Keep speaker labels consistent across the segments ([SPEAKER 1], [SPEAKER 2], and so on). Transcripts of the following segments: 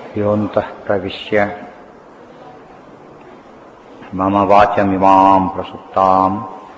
[SPEAKER 1] योऽन्तः प्रविश्य मम वाचमिमाम् प्रसुप्ताम्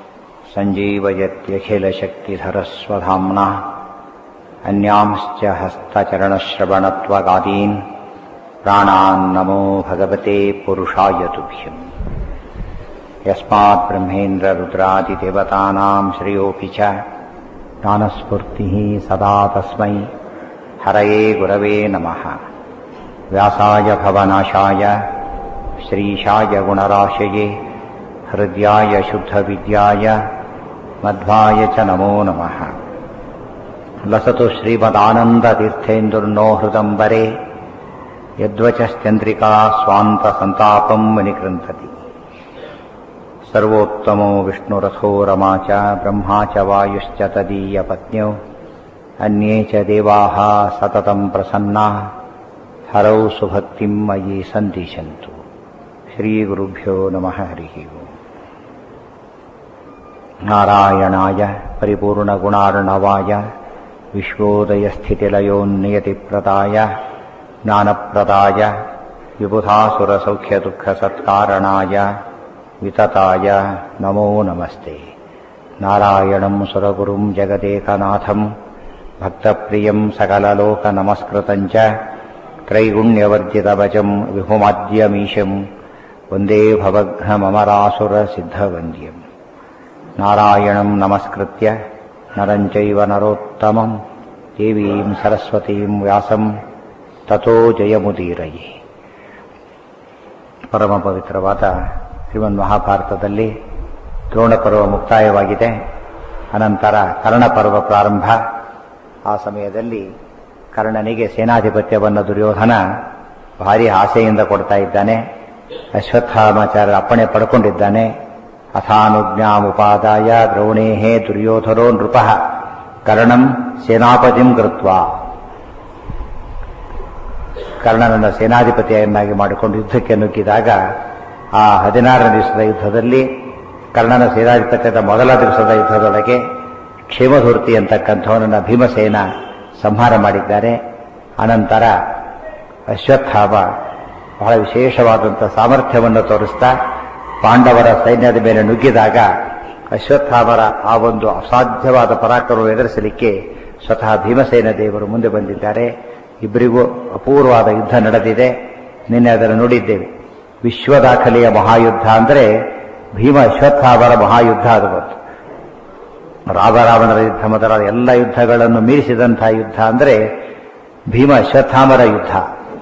[SPEAKER 1] सञ्जीवयत्यखिलशक्तिधरस्वधाम्ना अन्यांश्च हस्तचरणश्रवणत्वगादीन् प्राणान्नमो भगवते पुरुषाय तुभ्यम् यस्मात् ब्रह्मेन्द्ररुद्रादिदेवतानाम् श्रेयोऽपि च ज्ञानस्फूर्तिः सदा तस्मै हरये गुरवे नमः व्यासाय भवनाशाय श्रीशाय गुणराशये हृद्याय शुद्धविद्याय मध्वाय च नमो नमः लसतु श्रीमदानन्दतीर्थेन्दुर्नो हृदम्बरे यद्वचश्चन्द्रिका स्वान्तसन्तापम् विनिकृन्तति सर्वोत्तमो विष्णुरथो रमा च ब्रह्मा च वायुश्च तदीयपत्न्यौ अन्ये च देवाः सततम् प्रसन्नाः हरौ सुभक्तिम् मयि सन्दिशन्तु श्रीगुरुभ्यो नमः हरिः ओम् नारायणाय परिपूर्णगुणार्णवाय विश्वोदयस्थितिलयोन्नियतिप्रदाय ज्ञानप्रदाय विबुधासुरसौख्यदुःखसत्कारणाय वितताय नमो नमस्ते नारायणम् सुरगुरुम् जगदेकनाथम् भक्तप्रियम् सकललोकनमस्कृतम् च त्रैगुण्यवर्जितवचम् विभुमाद्यमीशम् वन्दे भवघ्नममरासुरसिद्धवन्द्यम् नारायणम् नमस्कृत्य नरम् चैव नरोत्तमम् देवीम् सरस्वतीम् व्यासम् ತಥೋ ಜಯಮುದೀರಯಿ ಪರಮ ಪವಿತ್ರವಾದ ಶ್ರೀಮನ್ ಮಹಾಭಾರತದಲ್ಲಿ ದ್ರೋಣ ಪರ್ವ ಮುಕ್ತಾಯವಾಗಿದೆ ಅನಂತರ ಕರ್ಣ ಪರ್ವ ಪ್ರಾರಂಭ ಆ ಸಮಯದಲ್ಲಿ ಕರ್ಣನಿಗೆ ಸೇನಾಧಿಪತ್ಯವನ್ನು ದುರ್ಯೋಧನ ಭಾರಿ ಆಸೆಯಿಂದ ಕೊಡ್ತಾ ಇದ್ದಾನೆ ಅಶ್ವತ್ಥಾಮಾಚಾರ್ಯರ ಅಪ್ಪಣೆ ಪಡ್ಕೊಂಡಿದ್ದಾನೆ ಅಥಾನುಜ್ಞಾಮುಪಾದಾಯ ದ್ರೋಣೇಹೇ ದುರ್ಯೋಧನೋ ನೃಪ ಕರ್ಣಂ ಸೇನಾಪತಿಂ ಕೃತ್ವ ಕರ್ಣನನ್ನು ಸೇನಾಧಿಪತಿಯನ್ನಾಗಿ ಮಾಡಿಕೊಂಡು ಯುದ್ಧಕ್ಕೆ ನುಗ್ಗಿದಾಗ ಆ ಹದಿನಾರನೇ ದಿವಸದ ಯುದ್ಧದಲ್ಲಿ ಕರ್ಣನ ಸೇನಾಧಿಪತ್ಯದ ಮೊದಲ ದಿವಸದ ಯುದ್ಧದೊಳಗೆ ಕ್ಷೇಮಧೂರ್ತಿ ಅಂತಕ್ಕಂಥವನನ್ನು ಭೀಮಸೇನ ಸಂಹಾರ ಮಾಡಿದ್ದಾರೆ ಅನಂತರ ಅಶ್ವತ್ಥಾಮ ಬಹಳ ವಿಶೇಷವಾದಂಥ ಸಾಮರ್ಥ್ಯವನ್ನು ತೋರಿಸ್ತಾ ಪಾಂಡವರ ಸೈನ್ಯದ ಮೇಲೆ ನುಗ್ಗಿದಾಗ ಅಶ್ವತ್ಥಾಮರ ಆ ಒಂದು ಅಸಾಧ್ಯವಾದ ಪರಾಕ್ರಮ ಎದುರಿಸಲಿಕ್ಕೆ ಸ್ವತಃ ಭೀಮಸೇನ ದೇವರು ಮುಂದೆ ಬಂದಿದ್ದಾರೆ ಇಬ್ಬರಿಗೂ ಅಪೂರ್ವವಾದ ಯುದ್ಧ ನಡೆದಿದೆ ನಿನ್ನೆ ಅದನ್ನು ನೋಡಿದ್ದೇವೆ ವಿಶ್ವ ದಾಖಲೆಯ ಮಹಾಯುದ್ಧ ಅಂದರೆ ಭೀಮ ಅಶ್ವತ್ಥಾಮರ ಮಹಾಯುದ್ಧ ಅದು ಬಂತು ರಾಮರಾವಣರ ಯುದ್ಧ ಮೊದಲಾದ ಎಲ್ಲ ಯುದ್ಧಗಳನ್ನು ಮೀರಿಸಿದಂತಹ ಯುದ್ಧ ಅಂದರೆ ಭೀಮ ಅಶ್ವತ್ಥಾಮರ ಯುದ್ಧ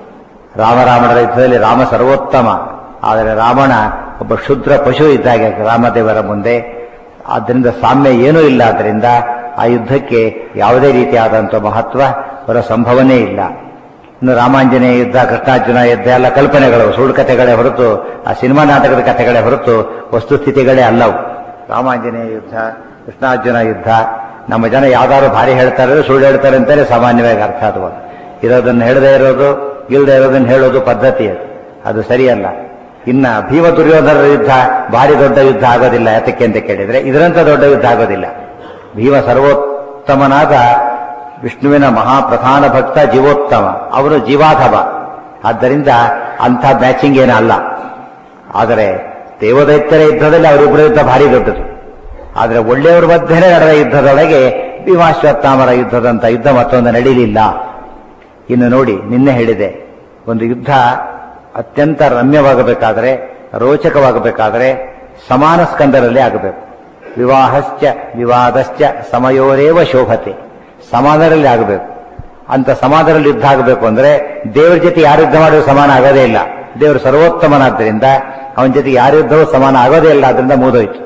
[SPEAKER 1] ರಾಮರಾವಣರ ಯುದ್ಧದಲ್ಲಿ ರಾಮ ಸರ್ವೋತ್ತಮ ಆದರೆ ರಾವಣ ಒಬ್ಬ ಶುದ್ರ ಪಶು ಇದ್ದಾಗೆ ರಾಮದೇವರ ಮುಂದೆ ಆದ್ದರಿಂದ ಸಾಮ್ಯ ಏನೂ ಇಲ್ಲ ಆದ್ದರಿಂದ ಆ ಯುದ್ಧಕ್ಕೆ ಯಾವುದೇ ರೀತಿಯಾದಂಥ ಮಹತ್ವ ಬರ ಸಂಭವನೇ ಇಲ್ಲ ಇನ್ನು ರಾಮಾಂಜನೇಯ ಯುದ್ಧ ಕೃಷ್ಣಾರ್ಜುನ ಯುದ್ಧ ಎಲ್ಲ ಕಲ್ಪನೆಗಳು ಸುಳ್ಳು ಕಥೆಗಳೇ ಹೊರತು ಆ ಸಿನಿಮಾ ನಾಟಕದ ಕಥೆಗಳೇ ಹೊರತು ವಸ್ತುಸ್ಥಿತಿಗಳೇ ಅಲ್ಲವು ರಾಮಾಂಜನೇಯ ಯುದ್ಧ ಕೃಷ್ಣಾರ್ಜುನ ಯುದ್ಧ ನಮ್ಮ ಜನ ಯಾವ್ದಾದ್ರು ಭಾರಿ ಹೇಳ್ತಾರೆ ಸುಳ್ಳು ಹೇಳ್ತಾರೆ ಅಂತಾನೆ ಸಾಮಾನ್ಯವಾಗಿ ಅರ್ಥ ಅದು ಇರೋದನ್ನು ಹೇಳದೇ ಇರೋದು ಇಲ್ಲದೆ ಇರೋದನ್ನು ಹೇಳೋದು ಪದ್ಧತಿ ಅದು ಅದು ಸರಿಯಲ್ಲ ಇನ್ನ ಭೀಮ ದುರ್ಯೋಧನರ ಯುದ್ಧ ಭಾರಿ ದೊಡ್ಡ ಯುದ್ಧ ಆಗೋದಿಲ್ಲ ಯಾತಕ್ಕೆ ಅಂತ ಕೇಳಿದ್ರೆ ಇದರಂತ ದೊಡ್ಡ ಯುದ್ಧ ಆಗೋದಿಲ್ಲ ಭೀಮ ಸರ್ವೋತ್ತಮನಾದ ವಿಷ್ಣುವಿನ ಮಹಾಪ್ರಧಾನ ಭಕ್ತ ಜೀವೋತ್ತಮ ಅವನು ಜೀವಾಧವ ಆದ್ದರಿಂದ ಅಂಥ ಮ್ಯಾಚಿಂಗ್ ಏನೂ ಅಲ್ಲ ಆದರೆ ದೇವದೈತ್ಯರ ಯುದ್ಧದಲ್ಲಿ ಅವರಿಬ್ಬರ ಯುದ್ಧ ಭಾರಿ ದೊಡ್ಡದು ಆದರೆ ಒಳ್ಳೆಯವರ ಮಧ್ಯೆ ನಡೆದ ಯುದ್ಧದೊಳಗೆ ಭೀಮಾಶ್ವತ್ಥಾಮರ ಯುದ್ಧದಂತ ಯುದ್ಧ ಮತ್ತೊಂದು ನಡೀಲಿಲ್ಲ ಇನ್ನು ನೋಡಿ ನಿನ್ನೆ ಹೇಳಿದೆ ಒಂದು ಯುದ್ಧ ಅತ್ಯಂತ ರಮ್ಯವಾಗಬೇಕಾದರೆ ರೋಚಕವಾಗಬೇಕಾದರೆ ಸಮಾನ ಸ್ಕಂದರಲ್ಲಿ ಆಗಬೇಕು ವಿವಾಹಶ್ಚ ವಿವಾದಶ್ಚ ಸಮಯೋರೇವ ಶೋಭತೆ ಸಮಾನರಲ್ಲಿ ಆಗಬೇಕು ಅಂತ ಸಮಾನದಲ್ಲಿ ಯುದ್ಧ ಆಗಬೇಕು ಅಂದ್ರೆ ದೇವರ ಜೊತೆ ಯಾರು ಯುದ್ಧ ಮಾಡೋದು ಸಮಾನ ಆಗೋದೇ ಇಲ್ಲ ದೇವರು ಸರ್ವೋತ್ತಮನಾದ್ದರಿಂದ ಅವನ ಜೊತೆ ಯಾರ ಯುದ್ಧವೂ ಸಮಾನ ಆಗೋದೇ ಇಲ್ಲ ಅದರಿಂದ ಮುಗಿದೋಯ್ತು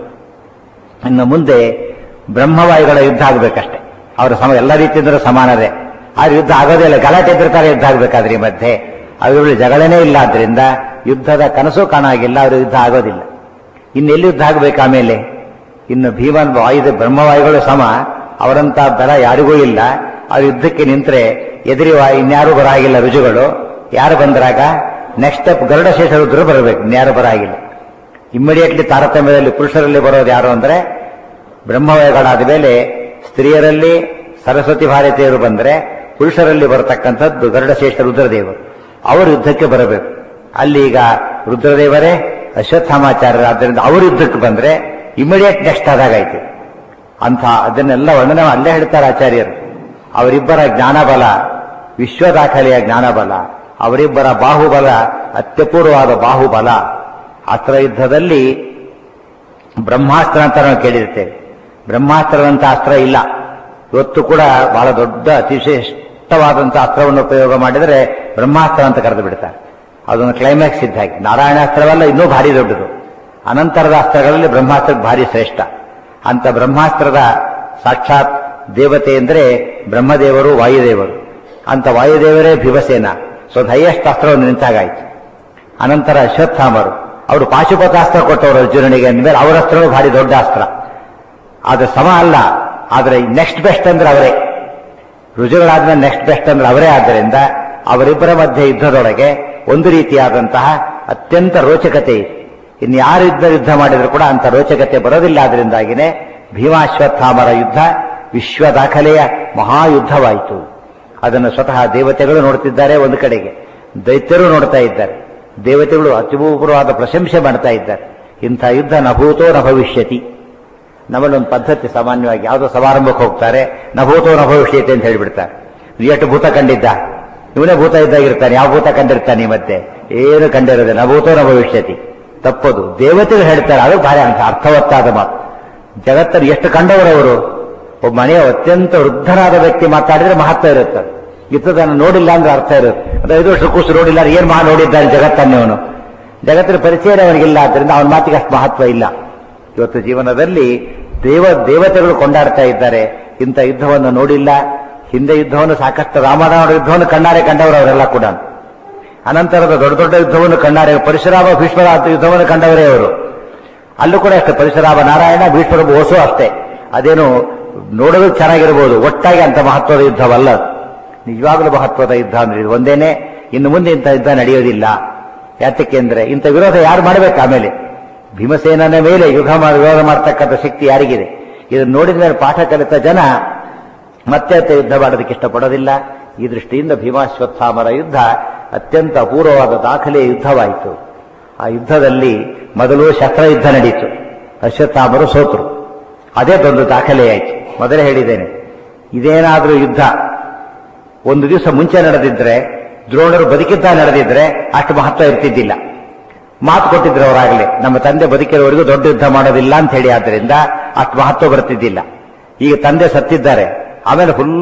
[SPEAKER 1] ಇನ್ನು ಮುಂದೆ ಬ್ರಹ್ಮವಾಯುಗಳ ಯುದ್ಧ ಆಗಬೇಕಷ್ಟೇ ಅವರ ಸಮ ಎಲ್ಲ ರೀತಿಯಿಂದ ಸಮಾನದೇ ಆದ್ರೆ ಯುದ್ಧ ಆಗೋದೇ ಇಲ್ಲ ಗಲಾಟೆ ಎದುರ್ತಾರೆ ಯುದ್ಧ ಆಗಬೇಕಾದ್ರೆ ಈ ಮಧ್ಯೆ ಅವರಲ್ಲಿ ಜಗಳನೇ ಇಲ್ಲ ಆದ್ರಿಂದ ಯುದ್ಧದ ಕನಸು ಕಾಣಾಗಿಲ್ಲ ಅವರು ಯುದ್ಧ ಆಗೋದಿಲ್ಲ ಇನ್ನೆಲ್ಲಿ ಯುದ್ಧ ಆಗಬೇಕು ಆಮೇಲೆ ಇನ್ನು ಭೀಮನ್ ವಾಯುದ ಬ್ರಹ್ಮವಾಯುಗಳು ಸಮ ಅವರಂತ ಬಲ ಯಾರಿಗೂ ಇಲ್ಲ ಅವ್ರ ಯುದ್ಧಕ್ಕೆ ನಿಂತರೆ ಎದುರಿ ಇನ್ಯಾರು ಬರಾಗಿಲ್ಲ ರುಜುಗಳು ಯಾರು ಬಂದ್ರಾಗ ನೆಕ್ಸ್ಟ್ ಸ್ಟೆಪ್ ಗರುಡಶೇಷ ರುದ್ರು ಬರಬೇಕು ಇನ್ಯಾರು ಬರಾಗಿಲ್ಲ ಇಮ್ಮಿಡಿಯೇಟ್ಲಿ ತಾರತಮ್ಯದಲ್ಲಿ ಪುರುಷರಲ್ಲಿ ಬರೋದು ಯಾರು ಅಂದ್ರೆ ಬ್ರಹ್ಮವಯಗಳಾದ ಮೇಲೆ ಸ್ತ್ರೀಯರಲ್ಲಿ ಸರಸ್ವತಿ ಭಾರತೀಯರು ಬಂದರೆ ಪುರುಷರಲ್ಲಿ ಬರತಕ್ಕಂಥದ್ದು ಗರುಡಶ್ರೇಷ್ಠ ರುದ್ರದೇವರು ಅವರು ಯುದ್ಧಕ್ಕೆ ಬರಬೇಕು ಅಲ್ಲಿ ಈಗ ರುದ್ರದೇವರೇ ಅಶ್ವತ್ಥಾಮಾಚಾರ್ಯರು ಆದ್ದರಿಂದ ಅವರು ಯುದ್ಧಕ್ಕೆ ಬಂದ್ರೆ ಇಮಿಡಿಯೇಟ್ ನೆಕ್ಸ್ಟ್ ಆದಾಗಾಯ್ತು ಅಂತ ಅದನ್ನೆಲ್ಲ ವರ್ಣನೆ ಅಲ್ಲೇ ಹೇಳ್ತಾರೆ ಆಚಾರ್ಯರು ಅವರಿಬ್ಬರ ಜ್ಞಾನಬಲ ವಿಶ್ವ ದಾಖಲೆಯ ಜ್ಞಾನಬಲ ಅವರಿಬ್ಬರ ಬಾಹುಬಲ ಅತ್ಯಪೂರ್ವವಾದ ಬಾಹುಬಲ ಅಸ್ತ್ರ ಯುದ್ಧದಲ್ಲಿ ಬ್ರಹ್ಮಾಸ್ತ್ರ ಅಂತ ನಾವು ಕೇಳಿರ್ತೇವೆ ಬ್ರಹ್ಮಾಸ್ತ್ರದಂತ ಅಸ್ತ್ರ ಇಲ್ಲ ಇವತ್ತು ಕೂಡ ಬಹಳ ದೊಡ್ಡ ಅತಿಶ್ರೇಷ್ಠವಾದಂತಹ ಅಸ್ತ್ರವನ್ನು ಉಪಯೋಗ ಮಾಡಿದರೆ ಬ್ರಹ್ಮಾಸ್ತ್ರ ಅಂತ ಕರೆದು ಬಿಡ್ತಾರೆ ಅದೊಂದು ಕ್ಲೈಮ್ಯಾಕ್ಸ್ ಇದ್ದಾಗಿ ನಾರಾಯಣಾಸ್ತ್ರವೆಲ್ಲ ಇನ್ನೂ ಭಾರಿ ದೊಡ್ಡದು ಅನಂತರದ ಅಸ್ತ್ರಗಳಲ್ಲಿ ಬ್ರಹ್ಮಾಸ್ತ್ರ ಭಾರಿ ಶ್ರೇಷ್ಠ ಅಂತ ಬ್ರಹ್ಮಾಸ್ತ್ರದ ಸಾಕ್ಷಾತ್ ದೇವತೆ ಅಂದರೆ ಬ್ರಹ್ಮದೇವರು ವಾಯುದೇವರು ಅಂತ ವಾಯುದೇವರೇ ಭೀಮಸೇನ ಸೊ ಹೈಯೆಸ್ಟ್ ಅಸ್ತ್ರವನ್ನು ನಿಂತಾಗಾಯ್ತು ಅನಂತರ ಅಶ್ವತ್ಥಾಮರು ಅವರು ಪಾಶುಪತಾಸ್ತ್ರ ಕೊಟ್ಟವರು ಅರ್ಜುನನಿಗೆ ಅಂದಮೇಲೆ ಅವರ ಅಸ್ತ್ರಗಳು ಭಾರಿ ದೊಡ್ಡ ಅಸ್ತ್ರ ಅದು ಸಮ ಅಲ್ಲ ಆದರೆ ನೆಕ್ಸ್ಟ್ ಬೆಸ್ಟ್ ಅಂದ್ರೆ ಅವರೇ ರುಜುಗಳಾದ್ಮೇಲೆ ನೆಕ್ಸ್ಟ್ ಬೆಸ್ಟ್ ಅಂದ್ರೆ ಅವರೇ ಆದ್ದರಿಂದ ಅವರಿಬ್ಬರ ಮಧ್ಯೆ ಯುದ್ಧದೊಳಗೆ ಒಂದು ರೀತಿಯಾದಂತಹ ಅತ್ಯಂತ ರೋಚಕತೆ ಇದೆ ಇನ್ನು ಯಾರು ಯುದ್ಧ ಯುದ್ಧ ಮಾಡಿದ್ರು ಕೂಡ ಅಂತ ರೋಚಕತೆ ಬರೋದಿಲ್ಲ ಆದ್ರಿಂದಾಗಿನೇ ಭೀಮಾಶ್ವತ್ಥಾಮರ ಯುದ್ಧ ವಿಶ್ವ ದಾಖಲೆಯ ಮಹಾಯುದ್ಧವಾಯಿತು ಅದನ್ನು ಸ್ವತಃ ದೇವತೆಗಳು ನೋಡ್ತಿದ್ದಾರೆ ಒಂದು ಕಡೆಗೆ ದೈತ್ಯರು ನೋಡ್ತಾ ಇದ್ದಾರೆ ದೇವತೆಗಳು ಅತ್ಯಪೂರ್ವವಾದ ಪ್ರಶಂಸೆ ಮಾಡ್ತಾ ಇದ್ದಾರೆ ಇಂಥ ಯುದ್ಧ ನಭೂತೋ ನ ಭವಿಷ್ಯತಿ ನಮ್ಮಲ್ಲೊಂದು ಪದ್ಧತಿ ಸಾಮಾನ್ಯವಾಗಿ ಯಾವುದೋ ಸಮಾರಂಭಕ್ಕೆ ಹೋಗ್ತಾರೆ ನಭೂತೋ ನ ಭವಿಷ್ಯತಿ ಅಂತ ಹೇಳಿಬಿಡ್ತಾರೆ ಎಷ್ಟು ಭೂತ ಕಂಡಿದ್ದ ಇವನೇ ಭೂತ ಇದ್ದಾಗಿರ್ತಾನೆ ಯಾವ ಭೂತ ಕಂಡಿರ್ತಾನೆ ಈ ಮಧ್ಯೆ ಏನು ಕಂಡಿರೋದೆ ನಭೂತೋ ನ ಭವಿಷ್ಯತಿ ತಪ್ಪದು ದೇವತೆಗಳು ಹೇಳ್ತಾರೆ ಅದು ಭಾರಿ ಅಂತ ಅರ್ಥವತ್ತಾದ ಮಾತು ಜಗತ್ತಲ್ಲಿ ಎಷ್ಟು ಕಂಡವರವರು ಒಬ್ಬ ಮನೆಯ ಅತ್ಯಂತ ವೃದ್ಧನಾದ ವ್ಯಕ್ತಿ ಮಾತಾಡಿದ್ರೆ ಮಹತ್ವ ಇರುತ್ತೆ ಇತ್ತದನ್ನು ನೋಡಿಲ್ಲ ಅಂದ್ರೆ ಅರ್ಥ ಇರುತ್ತೆ ಅದು ಐದು ವರ್ಷ ಕೂಸು ನೋಡಿಲ್ಲ ಅಂದ್ರೆ ಏನ್ ಮಹಾ ನೋಡಿದ್ದಾನೆ ಜಗತ್ತನ್ನವನು ಜಗತ್ತಿನ ಪರಿಚಯ ಅವನಿಗಿಲ್ಲ ಆದ್ದರಿಂದ ಅವನ ಮಾತಿಗೆ ಅಷ್ಟು ಮಹತ್ವ ಇಲ್ಲ ಇವತ್ತು ಜೀವನದಲ್ಲಿ ದೇವ ದೇವತೆಗಳು ಕೊಂಡಾಡ್ತಾ ಇದ್ದಾರೆ ಇಂಥ ಯುದ್ಧವನ್ನು ನೋಡಿಲ್ಲ ಹಿಂದೆ ಯುದ್ಧವನ್ನು ಸಾಕಷ್ಟು ರಾಮರಾವಣ ಯುದ್ಧವನ್ನು ಕಣ್ಣಾರೆ ಕಂಡವರು ಅವರೆಲ್ಲ ಕೂಡ ಅನಂತರದ ದೊಡ್ಡ ದೊಡ್ಡ ಯುದ್ಧವನ್ನು ಕಣ್ಣಾರೆ ಪರಶುರಾಮ ಭೀಷ್ಮರ ಯುದ್ಧವನ್ನು ಕಂಡವರೇ ಅವರು ಅಲ್ಲೂ ಕೂಡ ಅಷ್ಟೇ ಪರಶುರಾಮ ನಾರಾಯಣ ಭೀಷ್ಮರ ಓಸು ಅಷ್ಟೇ ಅದೇನು ನೋಡೋದಕ್ಕೆ ಚೆನ್ನಾಗಿರ್ಬೋದು ಒಟ್ಟಾಗಿ ಅಂತ ಮಹತ್ವದ ಯುದ್ಧವಲ್ಲ ಅದು. ನಿಜವಾಗಲೂ ಮಹತ್ವದ ಯುದ್ಧ ಅಂದ್ರೆ ಇದು ಒಂದೇನೆ ಇನ್ನು ಮುಂದೆ ಇಂಥ ಯುದ್ಧ ನಡೆಯೋದಿಲ್ಲ ಯಾತಕ್ಕೆ ಅಂದ್ರೆ ಇಂಥ ವಿರೋಧ ಯಾರು ಮಾಡಬೇಕು ಆಮೇಲೆ ಭೀಮಸೇನನ ಮೇಲೆ ಯುದ್ಧ ಮಾಡಿ ವಿರೋಧ ಮಾಡ್ತಕ್ಕಂಥ ಶಕ್ತಿ ಯಾರಿಗಿದೆ ಇದನ್ನು ನೋಡಿದ ಮೇಲೆ ಪಾಠ ಕಲಿತ ಜನ ಮತ್ತೆ ಮತ್ತೆ ಯುದ್ಧ ಮಾಡೋದಕ್ಕೆ ಇಷ್ಟಪಡೋದಿಲ್ಲ ಈ ದೃಷ್ಟಿಯಿಂದ ಭೀಮಾಶ್ವತ್ಥಾಮರ ಯುದ್ಧ ಅತ್ಯಂತ ಅಪೂರ್ವವಾದ ದಾಖಲೆಯ ಯುದ್ಧವಾಯಿತು ಆ ಯುದ್ಧದಲ್ಲಿ ಮೊದಲು ಶಸ್ತ್ರ ಯುದ್ಧ ನಡೀತು ಅಶ್ವತ್ಥಾಮರು ಸೋತರು ಅದೇ ದೊಡ್ಡ ದಾಖಲೆಯಾಯಿತು ಮೊದಲೇ ಹೇಳಿದ್ದೇನೆ ಇದೇನಾದರೂ ಯುದ್ಧ ಒಂದು ದಿವಸ ಮುಂಚೆ ನಡೆದಿದ್ರೆ ದ್ರೋಣರು ಬದುಕಿದ್ದ ನಡೆದಿದ್ರೆ ಅಷ್ಟು ಮಹತ್ವ ಇರ್ತಿದ್ದಿಲ್ಲ ಮಾತು ಕೊಟ್ಟಿದ್ರು ಅವರಾಗಲೇ ನಮ್ಮ ತಂದೆ ಬದುಕಿರೋವರೆಗೂ ದೊಡ್ಡ ಯುದ್ಧ ಮಾಡೋದಿಲ್ಲ ಅಂತ ಹೇಳಿ ಆದ್ದರಿಂದ ಅಷ್ಟು ಮಹತ್ವ ಬರ್ತಿದ್ದಿಲ್ಲ ಈಗ ತಂದೆ ಸತ್ತಿದ್ದಾರೆ ಆಮೇಲೆ ಫುಲ್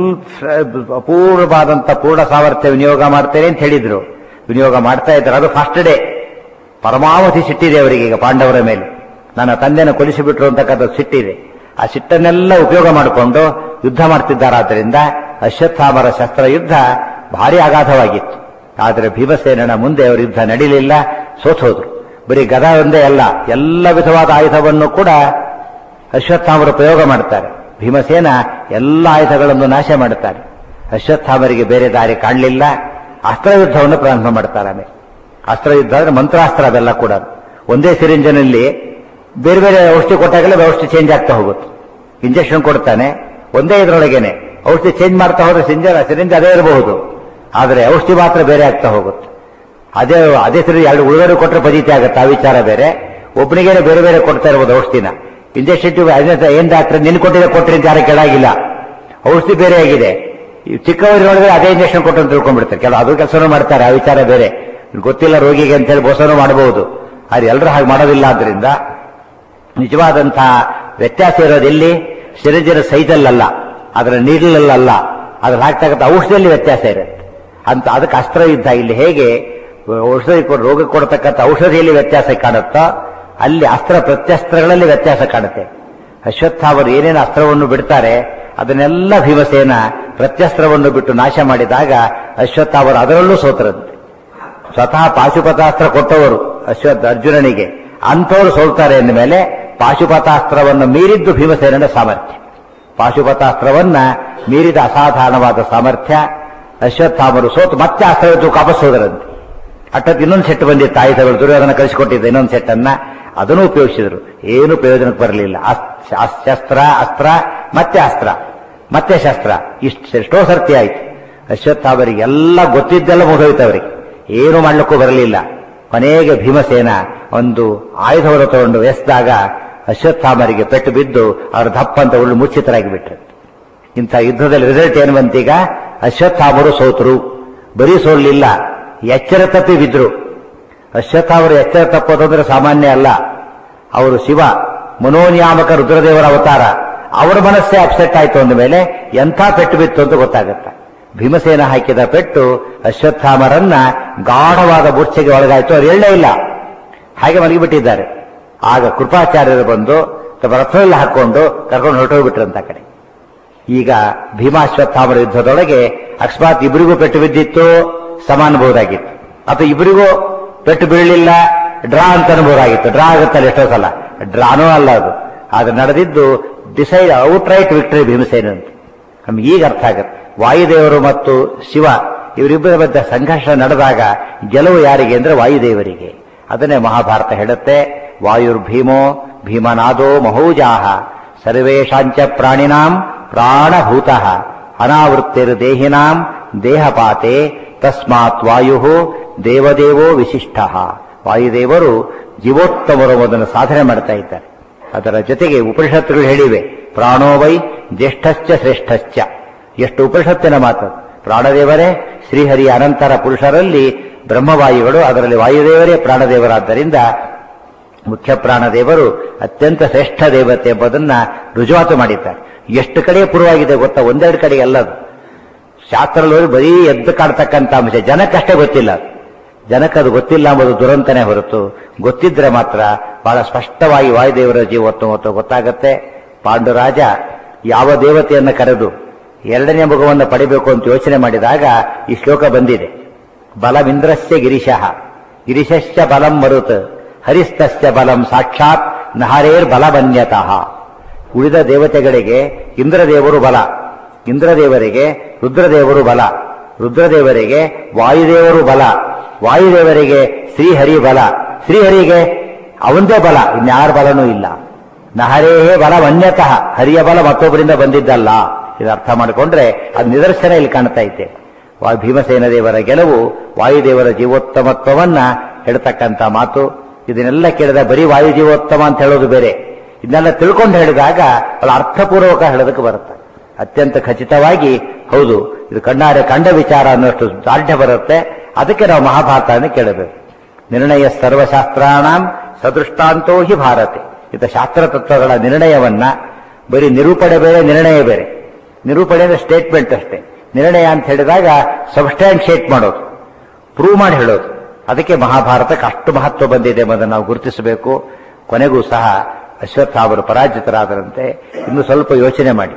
[SPEAKER 1] ಅಪೂರ್ವವಾದಂತ ಪೂರ್ಣ ಸಾಮರ್ಥ್ಯ ವಿನಿಯೋಗ ಮಾಡ್ತೇನೆ ಅಂತ ಹೇಳಿದ್ರು ವಿನಿಯೋಗ ಮಾಡ್ತಾ ಇದ್ದಾರೆ ಅದು ಫಸ್ಟ್ ಡೇ ಪರಮಾವಧಿ ಸಿಟ್ಟಿದೆ ಅವರಿಗೆ ಈಗ ಪಾಂಡವರ ಮೇಲೆ ನನ್ನ ತಂದೆನ ಕೊಲಿಸಿಬಿಟ್ರು ಅಂತಕ್ಕಂಥ ಸಿಟ್ಟಿದೆ ಆ ಸಿಟ್ಟನ್ನೆಲ್ಲ ಉಪಯೋಗ ಮಾಡಿಕೊಂಡು ಯುದ್ಧ ಮಾಡ್ತಿದ್ದಾರಾದ್ದರಿಂದ ಅಶ್ವತ್ಥಾಮರ ಶಸ್ತ್ರ ಯುದ್ಧ ಭಾರಿ ಅಗಾಧವಾಗಿತ್ತು ಆದರೆ ಭೀಮಸೇನನ ಮುಂದೆ ಅವರ ಯುದ್ಧ ನಡೀಲಿಲ್ಲ ಸೋತೋದ್ರು ಬರೀ ಗದ ಒಂದೇ ಅಲ್ಲ ಎಲ್ಲ ವಿಧವಾದ ಆಯುಧವನ್ನು ಕೂಡ ಅಶ್ವತ್ಥಾಮರು ಪ್ರಯೋಗ ಮಾಡ್ತಾರೆ ಭೀಮಸೇನ ಎಲ್ಲ ಆಯುಧಗಳನ್ನು ನಾಶ ಮಾಡುತ್ತಾರೆ ಅಶ್ವತ್ಥಾಮರಿಗೆ ಬೇರೆ ದಾರಿ ಕಾಣಲಿಲ್ಲ ಅಸ್ತ್ರಯುದ್ಧವನ್ನು ಪ್ರಾರಂಭ ಮಾಡ್ತಾರೆ ಆಮೇಲೆ ಅಸ್ತ್ರಯುದ್ಧ ಅಂದ್ರೆ ಮಂತ್ರಾಸ್ತ್ರ ಅದೆಲ್ಲ ಕೂಡ ಒಂದೇ ಸಿರಿಂಜಿನಲ್ಲಿ ಬೇರೆ ಬೇರೆ ಔಷಧಿ ಕೊಟ್ಟಾಗಲೇ ಔಷಧಿ ಚೇಂಜ್ ಆಗ್ತಾ ಹೋಗುತ್ತೆ ಇಂಜೆಕ್ಷನ್ ಕೊಡ್ತಾನೆ ಒಂದೇ ಇದರೊಳಗೇನೆ ಔಷಧಿ ಚೇಂಜ್ ಮಾಡ್ತಾ ಹೋದ್ರೆ ಸಿಂಜರ್ ಸಿರಿಂಜ್ ಅದೇ ಇರಬಹುದು ಆದರೆ ಔಷಧಿ ಮಾತ್ರ ಬೇರೆ ಆಗ್ತಾ ಹೋಗುತ್ತೆ ಅದೇ ಅದೇ ಸರಿ ಎರಡು ಉಳಿದವರು ಕೊಟ್ಟರೆ ಪದೀತಿ ಆಗುತ್ತೆ ಆ ವಿಚಾರ ಬೇರೆ ಒಬ್ಬನಿಗೇನೆ ಬೇರೆ ಬೇರೆ ಕೊಡ್ತಾ ಇರ್ಬೋದು ಔಷಧಿನ ಇಂಜೆಕ್ಷನ್ ಟ್ಯೂಬ್ ಏನ್ ಡಾಕ್ಟರ್ ನಿನ್ ಕೊಟ್ಟಿದ್ರೆ ಕೊಟ್ಟರೆ ಅಂತ ಯಾರು ಕೆಳಗಿಲ್ಲ ಔಷಧಿ ಬೇರೆ ಆಗಿದೆ ಈ ಚಿಕ್ಕವರಿಗೊಳಗೆ ಅದೇ ಇಂಜೆಕ್ಷನ್ ಕೊಟ್ಟು ಅಂತ ತಿಳ್ಕೊಂಡ್ಬಿಡ್ತಾರೆ ಕೆಲವು ಅದು ಕೆಲಸನೂ ಮಾಡ್ತಾರೆ ಆ ವಿಚಾರ ಬೇರೆ ಗೊತ್ತಿಲ್ಲ ರೋಗಿಗೆ ಅಂತ ಹೇಳಿ ಮೋಸನೂ ಮಾಡಬಹುದು ಆದ್ರೆ ಎಲ್ಲರೂ ಹಾಗೆ ಮಾಡೋದಿಲ್ಲ ಆದ್ರಿಂದ ನಿಜವಾದಂತಹ ವ್ಯತ್ಯಾಸ ಇರೋದು ಎಲ್ಲಿ ಸಿರಜಿನ ಸೈಜಲ್ಲಲ್ಲ ಅದರ ನೀಡಲಲ್ಲ ಅದ್ರಲ್ಲಿ ಹಾಕ್ತಕ್ಕಂಥ ಔಷಧಿಯಲ್ಲಿ ವ್ಯತ್ಯಾಸ ಇರುತ್ತೆ ಅಂತ ಅದಕ್ಕೆ ಅಸ್ತ್ರ ಯುದ್ಧ ಇಲ್ಲಿ ಹೇಗೆ ಔಷಧಿ ಕೊಡ್- ರೋಗ ಕೊಡ್ತಕ್ಕಂಥ ಔಷಧಿಯಲ್ಲಿ ವ್ಯತ್ಯಾಸ ಕಾಣುತ್ತೋ ಅಲ್ಲಿ ಅಸ್ತ್ರ ಪ್ರತ್ಯಸ್ತ್ರಗಳಲ್ಲಿ ವ್ಯತ್ಯಾಸ ಕಾಣುತ್ತೆ ಅಶ್ವತ್ಥಾವರು ಏನೇನು ಅಸ್ತ್ರವನ್ನು ಬಿಡ್ತಾರೆ ಅದನ್ನೆಲ್ಲ ಭೀಮಸೇನ ಪ್ರತ್ಯಸ್ತ್ರವನ್ನು ಬಿಟ್ಟು ನಾಶ ಮಾಡಿದಾಗ ಅಶ್ವತ್ಥಾವರು ಅದರಲ್ಲೂ ಸೋತರಂತೆ ಸ್ವತಃ ಪಾಶುಪತಾಸ್ತ್ರ ಕೊಟ್ಟವರು ಅಶ್ವತ್ಥ ಅರ್ಜುನನಿಗೆ ಅಂಥವರು ಸೋಲ್ತಾರೆ ಎಂದ ಮೇಲೆ ಪಾಶುಪತಾಸ್ತ್ರವನ್ನು ಮೀರಿದ್ದು ಭೀಮಸೇನನ ಸಾಮರ್ಥ್ಯ ಪಾಶುಪತಾಸ್ತ್ರವನ್ನ ಮೀರಿದ ಅಸಾಧಾರಣವಾದ ಸಾಮರ್ಥ್ಯ ಅಶ್ವತ್ಥಾಮರು ಸೋತು ಮತ್ತೆ ಅಸ್ತ್ರವಿದ್ದು ವಾಪಸ್ ಹೋದರಂತೆ ಅಟ್ಟಕ್ಕೆ ಇನ್ನೊಂದು ಸೆಟ್ ಬಂದಿತ್ತು ಆಯುಧಗಳು ದುರ್ಯೋಧನ ಕಳಿಸಿಕೊಟ್ಟಿದ್ದ ಇನ್ನೊಂದು ಸೆಟ್ ಅನ್ನ ಅದನ್ನು ಉಪಯೋಗಿಸಿದ್ರು ಏನು ಪ್ರಯೋಜನಕ್ಕೆ ಬರಲಿಲ್ಲ ಅಸ್- ಅಸ್- ಶಸ್ತ್ರ ಅಸ್ತ್ರ ಮತ್ತೆ ಅಸ್ತ್ರ ಮತ್ತೆ ಶಸ್ತ್ರ ಇಷ್ಟು ಎಷ್ಟೋ ಸರ್ತಿ ಆಯ್ತು ಅಶ್ವತ್ಥಾಮರಿಗೆ ಎಲ್ಲ ಗೊತ್ತಿದ್ದೆಲ್ಲ ಮುಗಿದೋಯ್ತು ಅವರಿಗೆ ಏನು ಮಾಡ್ಲಿಕ್ಕೂ ಬರಲಿಲ್ಲ ಕೊನೆಗೆ ಭೀಮಸೇನ ಒಂದು ಆಯುಧವನ್ನು ತಗೊಂಡು ಎಸ್ದಾಗ ಅಶ್ವತ್ಥಾಮರಿಗೆ ಪೆಟ್ಟು ಬಿದ್ದು ಅವರು ದಪ್ಪಂತ ಉಳ್ಳು ಮುಚ್ಚಿತರಾಗಿ ಬಿಟ್ರು ಇಂಥ ಯುದ್ಧದಲ್ಲಿ ರಿಸಲ್ಟ್ ಏನು ಬಂತೀಗ ಅಶ್ವತ್ಥಾಮರು ಸೋತರು ಬರೀ ಸೋಲಿಲ್ಲ ಎಚ್ಚರ ತಪ್ಪಿ ಬಿದ್ರು ಅಶ್ವತ್ಥಾಮರು ಎಚ್ಚರ ತಪ್ಪೋದಂದ್ರೆ ಸಾಮಾನ್ಯ ಅಲ್ಲ ಅವರು ಶಿವ ಮನೋನಿಯಾಮಕ ರುದ್ರದೇವರ ಅವತಾರ ಅವರ ಮನಸ್ಸೇ ಅಪ್ಸೆಟ್ ಆಯ್ತು ಅಂದ ಮೇಲೆ ಎಂಥ ಪೆಟ್ಟು ಬಿತ್ತು ಅಂತ ಗೊತ್ತಾಗುತ್ತೆ ಭೀಮಸೇನ ಹಾಕಿದ ಪೆಟ್ಟು ಅಶ್ವತ್ಥಾಮರನ್ನ ಗಾಢವಾದ ಮೂರ್ಛೆಗೆ ಒಳಗಾಯ್ತು ಅವ್ರು ಹೇಳಲೇ ಇಲ್ಲ ಹಾಗೆ ಮಲಗಿಬಿಟ್ಟಿದ್ದಾರೆ ಆಗ ಕೃಪಾಚಾರ್ಯರು ಬಂದು ತಮ್ಮ ರಥದಲ್ಲಿ ಹಾಕೊಂಡು ಕರ್ಕೊಂಡು ಹೊರಟೋಗ್ಬಿಟ್ರಂತ ಆ ಕಡೆ ಈಗ ಭೀಮಾಶ್ವತ್ಥಾಮರ ಯುದ್ಧದೊಳಗೆ ಅಕಸ್ಮಾತ್ ಇಬ್ಬರಿಗೂ ಪೆಟ್ಟು ಬಿದ್ದಿತ್ತು ಸಮ ಅನ್ಬಹುದಾಗಿತ್ತು ಅಥವಾ ಇಬ್ಬರಿಗೂ ಪೆಟ್ಟು ಬೀಳಲಿಲ್ಲ ಡ್ರಾ ಅಂತ ಅನ್ಬಹುದಾಗಿತ್ತು ಡ್ರಾ ಆಗುತ್ತಲ್ಲ ಎಷ್ಟೋ ಸಲ ಡ್ರಾನೂ ಅಲ್ಲ ಅದು ಆದ್ರೆ ನಡೆದಿದ್ದು decide outright victory Bhimasena ಅಂತ ನಮ್ಗೆ ಈಗ ಅರ್ಥ ಆಗುತ್ತೆ ವಾಯುದೇವರು ಮತ್ತು ಶಿವ ಇವರಿಬ್ಬರ ಮಧ್ಯೆ ಸಂಘರ್ಷ ನಡೆದಾಗ ಗೆಲುವು ಯಾರಿಗೆ ಅಂದ್ರೆ ವಾಯುದೇವರಿಗೆ ಅದನ್ನೇ ಮಹಾಭಾರತ ಹೇಳುತ್ತೆ ವಾಯುರ್ಭೀಮೋ ಭೀಮನಾದೋ ಮಹೌಜಾಹ ಸರ್ವೇಶಾಂಚ ಪ್ರಾಣಿನಾಂ ಪ್ರಾಣಭೂತಃ ಅನಾವೃತ್ತಿರ್ದೇಹಿನಾಂ ದೇಹಪಾತೆ ತಸ್ಮಾತ್ ವಾಯು ದೇವದೇವೋ ವಿಶಿಷ್ಟ ವಾಯುದೇವರು ಜೀವೋತ್ತಮರು ಎಂಬುದನ್ನು ಸಾಧನೆ ಮಾಡ್ತಾ ಇದ್ದಾರೆ ಅದರ ಜೊತೆಗೆ ಉಪನಿಷತ್ತುಗಳು ಹೇಳಿವೆ ಪ್ರಾಣೋವೈ ಜ್ಯೇಷ್ಠಶ್ಚ ಶ್ರೇಷ್ಠಶ್ಚ ಎಷ್ಟು ಉಪನಿಷತ್ತಿನ ಮಾತು ಪ್ರಾಣದೇವರೇ ಶ್ರೀಹರಿಯ ಅನಂತರ ಪುರುಷರಲ್ಲಿ ಬ್ರಹ್ಮವಾಯುಗಳು ಅದರಲ್ಲಿ ವಾಯುದೇವರೇ ಪ್ರಾಣದೇವರಾದ್ದರಿಂದ ಮುಖ್ಯ ಪ್ರಾಣದೇವರು ಅತ್ಯಂತ ಶ್ರೇಷ್ಠ ದೇವತೆ ಎಂಬುದನ್ನ ರುಜುವಾತು ಮಾಡಿದ್ದಾರೆ ಎಷ್ಟು ಕಡೆ ಪೂರ್ವವಾಗಿದೆ ಗೊತ್ತಾ ಒಂದೆರಡು ಕಡೆ ಅಲ್ಲದು ಶಾಸ್ತ್ರದಲ್ಲಿ ಬರೀ ಎದ್ದು ಕಾಡ್ತಕ್ಕಂಥ ಅಂಶ ಜನಕ್ಕಷ್ಟೇ ಗೊತ್ತಿಲ್ಲ ಅದು. ಜನಕ್ಕದು ಗೊತ್ತಿಲ್ಲ ಎಂಬುದು ದುರಂತನೇ ಹೊರತು ಗೊತ್ತಿದ್ರೆ ಮಾತ್ರ ಬಹಳ ಸ್ಪಷ್ಟವಾಗಿ ವಾಯುದೇವರ ಜೀವತ್ತು ಮತ್ತು ಗೊತ್ತಾಗತ್ತೆ ಪಾಂಡುರಾಜ ಯಾವ ದೇವತೆಯನ್ನು ಕರೆದು ಎರಡನೇ ಮಗುವನ್ನು ಪಡಿಬೇಕು ಅಂತ ಯೋಚನೆ ಮಾಡಿದಾಗ ಈ ಶ್ಲೋಕ ಬಂದಿದೆ ಬಲಮಿಂದ್ರಸ್ಯ ಗಿರಿಶಃ ಗಿರಿಶಶ್ಚ ಬಲಂ ಮರುತ್ ಹರಿಸ್ತಸ್ಯ ಬಲಂ ಸಾಕ್ಷಾತ್ ನಹರೇರ್ ಬಲಮನ್ಯತಃ ಉಳಿದ ದೇವತೆಗಳಿಗೆ ಇಂದ್ರದೇವರು ಬಲ ಇಂದ್ರದೇವರಿಗೆ ರುದ್ರದೇವರು ಬಲ ರುದ್ರದೇವರಿಗೆ ವಾಯುದೇವರು ಬಲ ವಾಯುದೇವರಿಗೆ ಶ್ರೀಹರಿ ಬಲ ಶ್ರೀಹರಿಗೆ ಅವಂದೇ ಬಲ ಇನ್ಯಾರ ಬಲನೂ ಇಲ್ಲ ನಹರೇಹೇ ಬಲ ಅನ್ಯತಃ ಹರಿಯ ಬಲ ಮತ್ತೊಬ್ಬರಿಂದ ಬಂದಿದ್ದಲ್ಲ ಇದು ಅರ್ಥ ಮಾಡಿಕೊಂಡ್ರೆ ಅದು ನಿದರ್ಶನ ಇಲ್ಲಿ ಕಾಣ್ತಾ ಇದ್ದೆ ವಾ- ಭೀಮಸೇನ ದೇವರ ಗೆಲುವು ವಾಯುದೇವರ ಜೀವೋತ್ತಮತ್ವವನ್ನ ಹೇಳ್ತಕ್ಕಂಥ ಮಾತು ಇದನ್ನೆಲ್ಲ ಕೇಳಿದ ಬರೀ ವಾಯು ಜೀವೋತ್ತಮ ಅಂತ ಹೇಳೋದು ಬೇರೆ ಇದನ್ನೆಲ್ಲ ತಿಳ್ಕೊಂಡು ಹೇಳಿದಾಗ ಬಹಳ ಅರ್ಥಪೂರ್ವಕ ಹೇಳೋದಕ್ಕೆ ಬರುತ್ತೆ ಅತ್ಯಂತ ಖಚಿತವಾಗಿ ಹೌದು ಇದು ಕಣ್ಣಾರೆ ಕಂಡ ವಿಚಾರ ಅನ್ನೋಷ್ಟು ದಾರ್ಢ್ಯ ಬರುತ್ತೆ ಅದಕ್ಕೆ ನಾವು ಮಹಾಭಾರತವನ್ನು ಕೇಳಬೇಕು ನಿರ್ಣಯ ಸರ್ವಶಾಸ್ತ್ರಾಣಂ ಸದೃಷ್ಟಾಂತೋ ಹಿ ಭಾರತೆ ಇದು ಶಾಸ್ತ್ರ ತತ್ವಗಳ ನಿರ್ಣಯವನ್ನ ಬರೀ ನಿರೂಪಣೆ ಬೇರೆ ನಿರ್ಣಯ ಬೇರೆ ನಿರೂಪಣೆ ಅಂದ್ರೆ ಸ್ಟೇಟ್ಮೆಂಟ್ ಅಷ್ಟೇ ನಿರ್ಣಯ ಅಂತ ಹೇಳಿದಾಗ ಸಬ್ಸ್ಟ್ಯಾನ್ಶಿಯೇಟ್ ಮಾಡೋದು ಪ್ರೂವ್ ಮಾಡಿ ಹೇಳೋದು ಅದಕ್ಕೆ ಮಹಾಭಾರತಕ್ಕೆ ಅಷ್ಟು ಮಹತ್ವ ಬಂದಿದೆ ಎಂಬುದನ್ನು ನಾವು ಗುರುತಿಸಬೇಕು ಕೊನೆಗೂ ಸಹ ಅಶ್ವತ್ಥಾಮರು ಪರಾಜಿತರಾದರಂತೆ ಇನ್ನು ಸ್ವಲ್ಪ ಯೋಚನೆ ಮಾಡಿ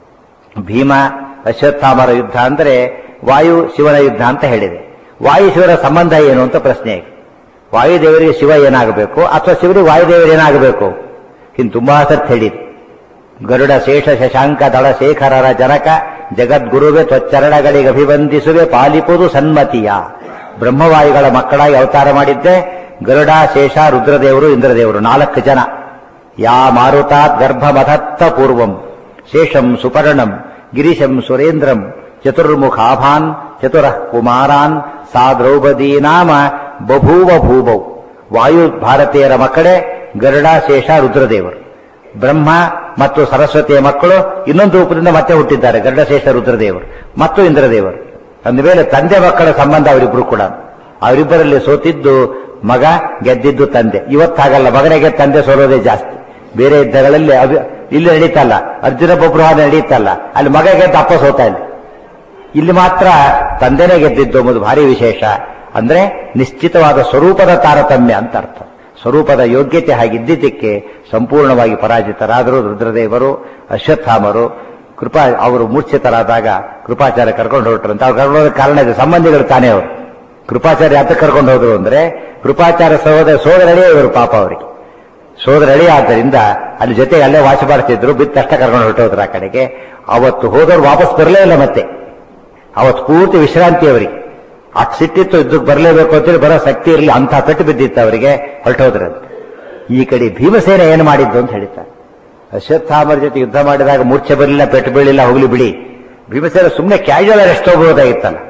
[SPEAKER 1] ಭೀಮ ಅಶ್ವತ್ಥಾಮರ ಯುದ್ಧ ಅಂದ್ರೆ ವಾಯು ಶಿವನ ಯುದ್ಧ ಅಂತ ಹೇಳಿದೆ ವಾಯು ಶಿವನ ಸಂಬಂಧ ಏನು ಅಂತ ಪ್ರಶ್ನೆ ಈಗ ವಾಯುದೇವರಿಗೆ ಶಿವ ಏನಾಗಬೇಕು ಅಥವಾ ಶಿವರಿಗೆ ವಾಯುದೇವರು ಏನಾಗಬೇಕು ಇನ್ನು ತುಂಬಾ ಸತ್ ಹೇಳಿದೆ ಗರುಡ ಶೇಷ ಶಶಾಂಕ ದಳ ಶೇಖರರ ಜನಕ ಜಗದ್ಗುರುವೆ ತ್ವಚ್ಚರಣಗಳಿಗೆ ಅಭಿವಂದಿಸುವೆ ಪಾಲಿಪುದು ಸನ್ಮತಿಯ ಬ್ರಹ್ಮವಾಯುಗಳ ಮಕ್ಕಳಾಗಿ ಅವತಾರ ಮಾಡಿದ್ದೆ ಗರುಡ ಶೇಷ ರುದ್ರದೇವರು ಇಂದ್ರದೇವರು ನಾಲ್ಕು ಜನ ಯಾ ಮಾರುತಾತ್ ಗರ್ಭಮಧತ್ತ ಪೂರ್ವಂ ಶೇಷಂ ಸುಪರ್ಣಂ ಗಿರಿಶಂ ಸುರೇಂದ್ರಂ ಚತುರ್ಮುಖಾಭಾನ್ ಚತುರಃ ಕುಮಾರಾನ್ ಸಾ ದ್ರೌಪದಿ ನಾಮ ಬಭೂವ ಭೂಭೌ ವಾಯು ಭಾರತೀಯರ ಮಕ್ಕಳೇ ಗರುಡ ಶೇಷ ರುದ್ರದೇವರು ಬ್ರಹ್ಮ ಮತ್ತು ಸರಸ್ವತಿಯ ಮಕ್ಕಳು ಇನ್ನೊಂದು ರೂಪದಿಂದ ಮತ್ತೆ ಹುಟ್ಟಿದ್ದಾರೆ ಗರುಡಶೇಷ ರುದ್ರದೇವರು ಮತ್ತು ಇಂದ್ರದೇವರು ಅಂದಮೇಲೆ ತಂದೆ ಮಕ್ಕಳ ಸಂಬಂಧ ಅವರಿಬ್ರು ಕೂಡ ಅವರಿಬ್ಬರಲ್ಲಿ ಸೋತಿದ್ದು ಮಗ ಗೆದ್ದಿದ್ದು ತಂದೆ ಇವತ್ತಾಗಲ್ಲ ಮಗನಿಗೆ ತಂದೆ ಸೋಲೋದೇ ಜಾಸ್ತಿ ಬೇರೆ ಯುದ್ಧಗಳಲ್ಲಿ ಅಭಿ- ಇಲ್ಲಿ ನಡೀತಲ್ಲ ಅರ್ಜುನ ಬಬ್ರುವಾದ ನಡೀತಲ್ಲ ಅಲ್ಲಿ ಮಗ ಗೆದ್ದ ಅಪ್ಪ ಸೋತ ಇಲ್ಲ ಇಲ್ಲಿ ಮಾತ್ರ ತಂದೆನೇ ಗೆದ್ದಿದ್ದು ಎಂಬುದು ಭಾರಿ ವಿಶೇಷ ಅಂದ್ರೆ ನಿಶ್ಚಿತವಾದ ಸ್ವರೂಪದ ತಾರತಮ್ಯ ಅಂತ ಅರ್ಥ ಸ್ವರೂಪದ ಯೋಗ್ಯತೆ ಹಾಗಿದ್ದಿದ್ದಕ್ಕೆ ಸಂಪೂರ್ಣವಾಗಿ ಪರಾಜಿತರಾದರು ರುದ್ರದೇವರು ಅಶ್ವತ್ಥಾಮರು ಕೃಪಾ ಅವರು ಮೂರ್ಛಿತರಾದಾಗ ಕೃಪಾಚಾರ್ಯ ಕರ್ಕೊಂಡು ಹೊರಟ್ರು ಅಂತ ಅವ್ರು ಕರ್ಕೊಂಡು ಹೋದ ಕಾರಣ ಇದೆ ಸಂಬಂಧಿಗಳು ತಾನೇ ಅವರು ಕೃಪಾಚಾರ್ಯ ಯಾತಕ್ಕೆ ಕರ್ಕೊಂಡು ಹೋದ್ರು ಅಂದ್ರೆ ಕೃಪಾಚಾರ್ಯ ಸಹೋದರ ಸೋದರಳೇ ಇವರು ಪಾಪ ಅವರಿಗೆ ಸೋದರಳಿ ಆದ್ದರಿಂದ ಅಲ್ಲಿ ಜೊತೆಗೆ ಅಲ್ಲೇ ವಾಸ ಮಾಡ್ತಿದ್ರು ಬಿದ್ದ ತಕ್ಷಣ ಕರ್ಕೊಂಡು ಹೊರಟೋದ್ರು ಆ ಕಡೆಗೆ ಅವತ್ತು ಹೋದವ್ರು ವಾಪಸ್ ಬರಲೇ ಇಲ್ಲ ಮತ್ತೆ ಅವತ್ತು ಪೂರ್ತಿ ವಿಶ್ರಾಂತಿ ಅವರಿಗೆ ಅಷ್ಟು ಸಿಟ್ಟಿತ್ತು ಯುದ್ಧಕ್ಕೆ ಬರಲೇಬೇಕು ಅಂತೇಳಿ ಬರೋ ಶಕ್ತಿ ಇರಲಿ ಅಂತ ಪೆಟ್ಟು ಬಿದ್ದಿತ್ತು ಅವರಿಗೆ ಹೊರಟೋದ್ರಂತೆ ಈ ಕಡೆ ಭೀಮಸೇನ ಏನು ಮಾಡಿದ್ದು ಅಂತ ಹೇಳ್ತಾರೆ ಅಶ್ವತ್ಥಾಮರ ಜೊತೆ ಯುದ್ಧ ಮಾಡಿದಾಗ ಮೂರ್ಛೆ ಬರಲಿಲ್ಲ ಪೆಟ್ಟು ಬೀಳಿಲ್ಲ ಹೋಗ್ಲಿ ಬಿಡಿ ಭೀಮಸೇನ ಸುಮ್ಮನೆ ಕ್ಯಾಶುವಲ್ ಅರೆಸ್ಟ್ ಹೋಗ್ಬೋದಾಗಿತ್ತಲ್ಲ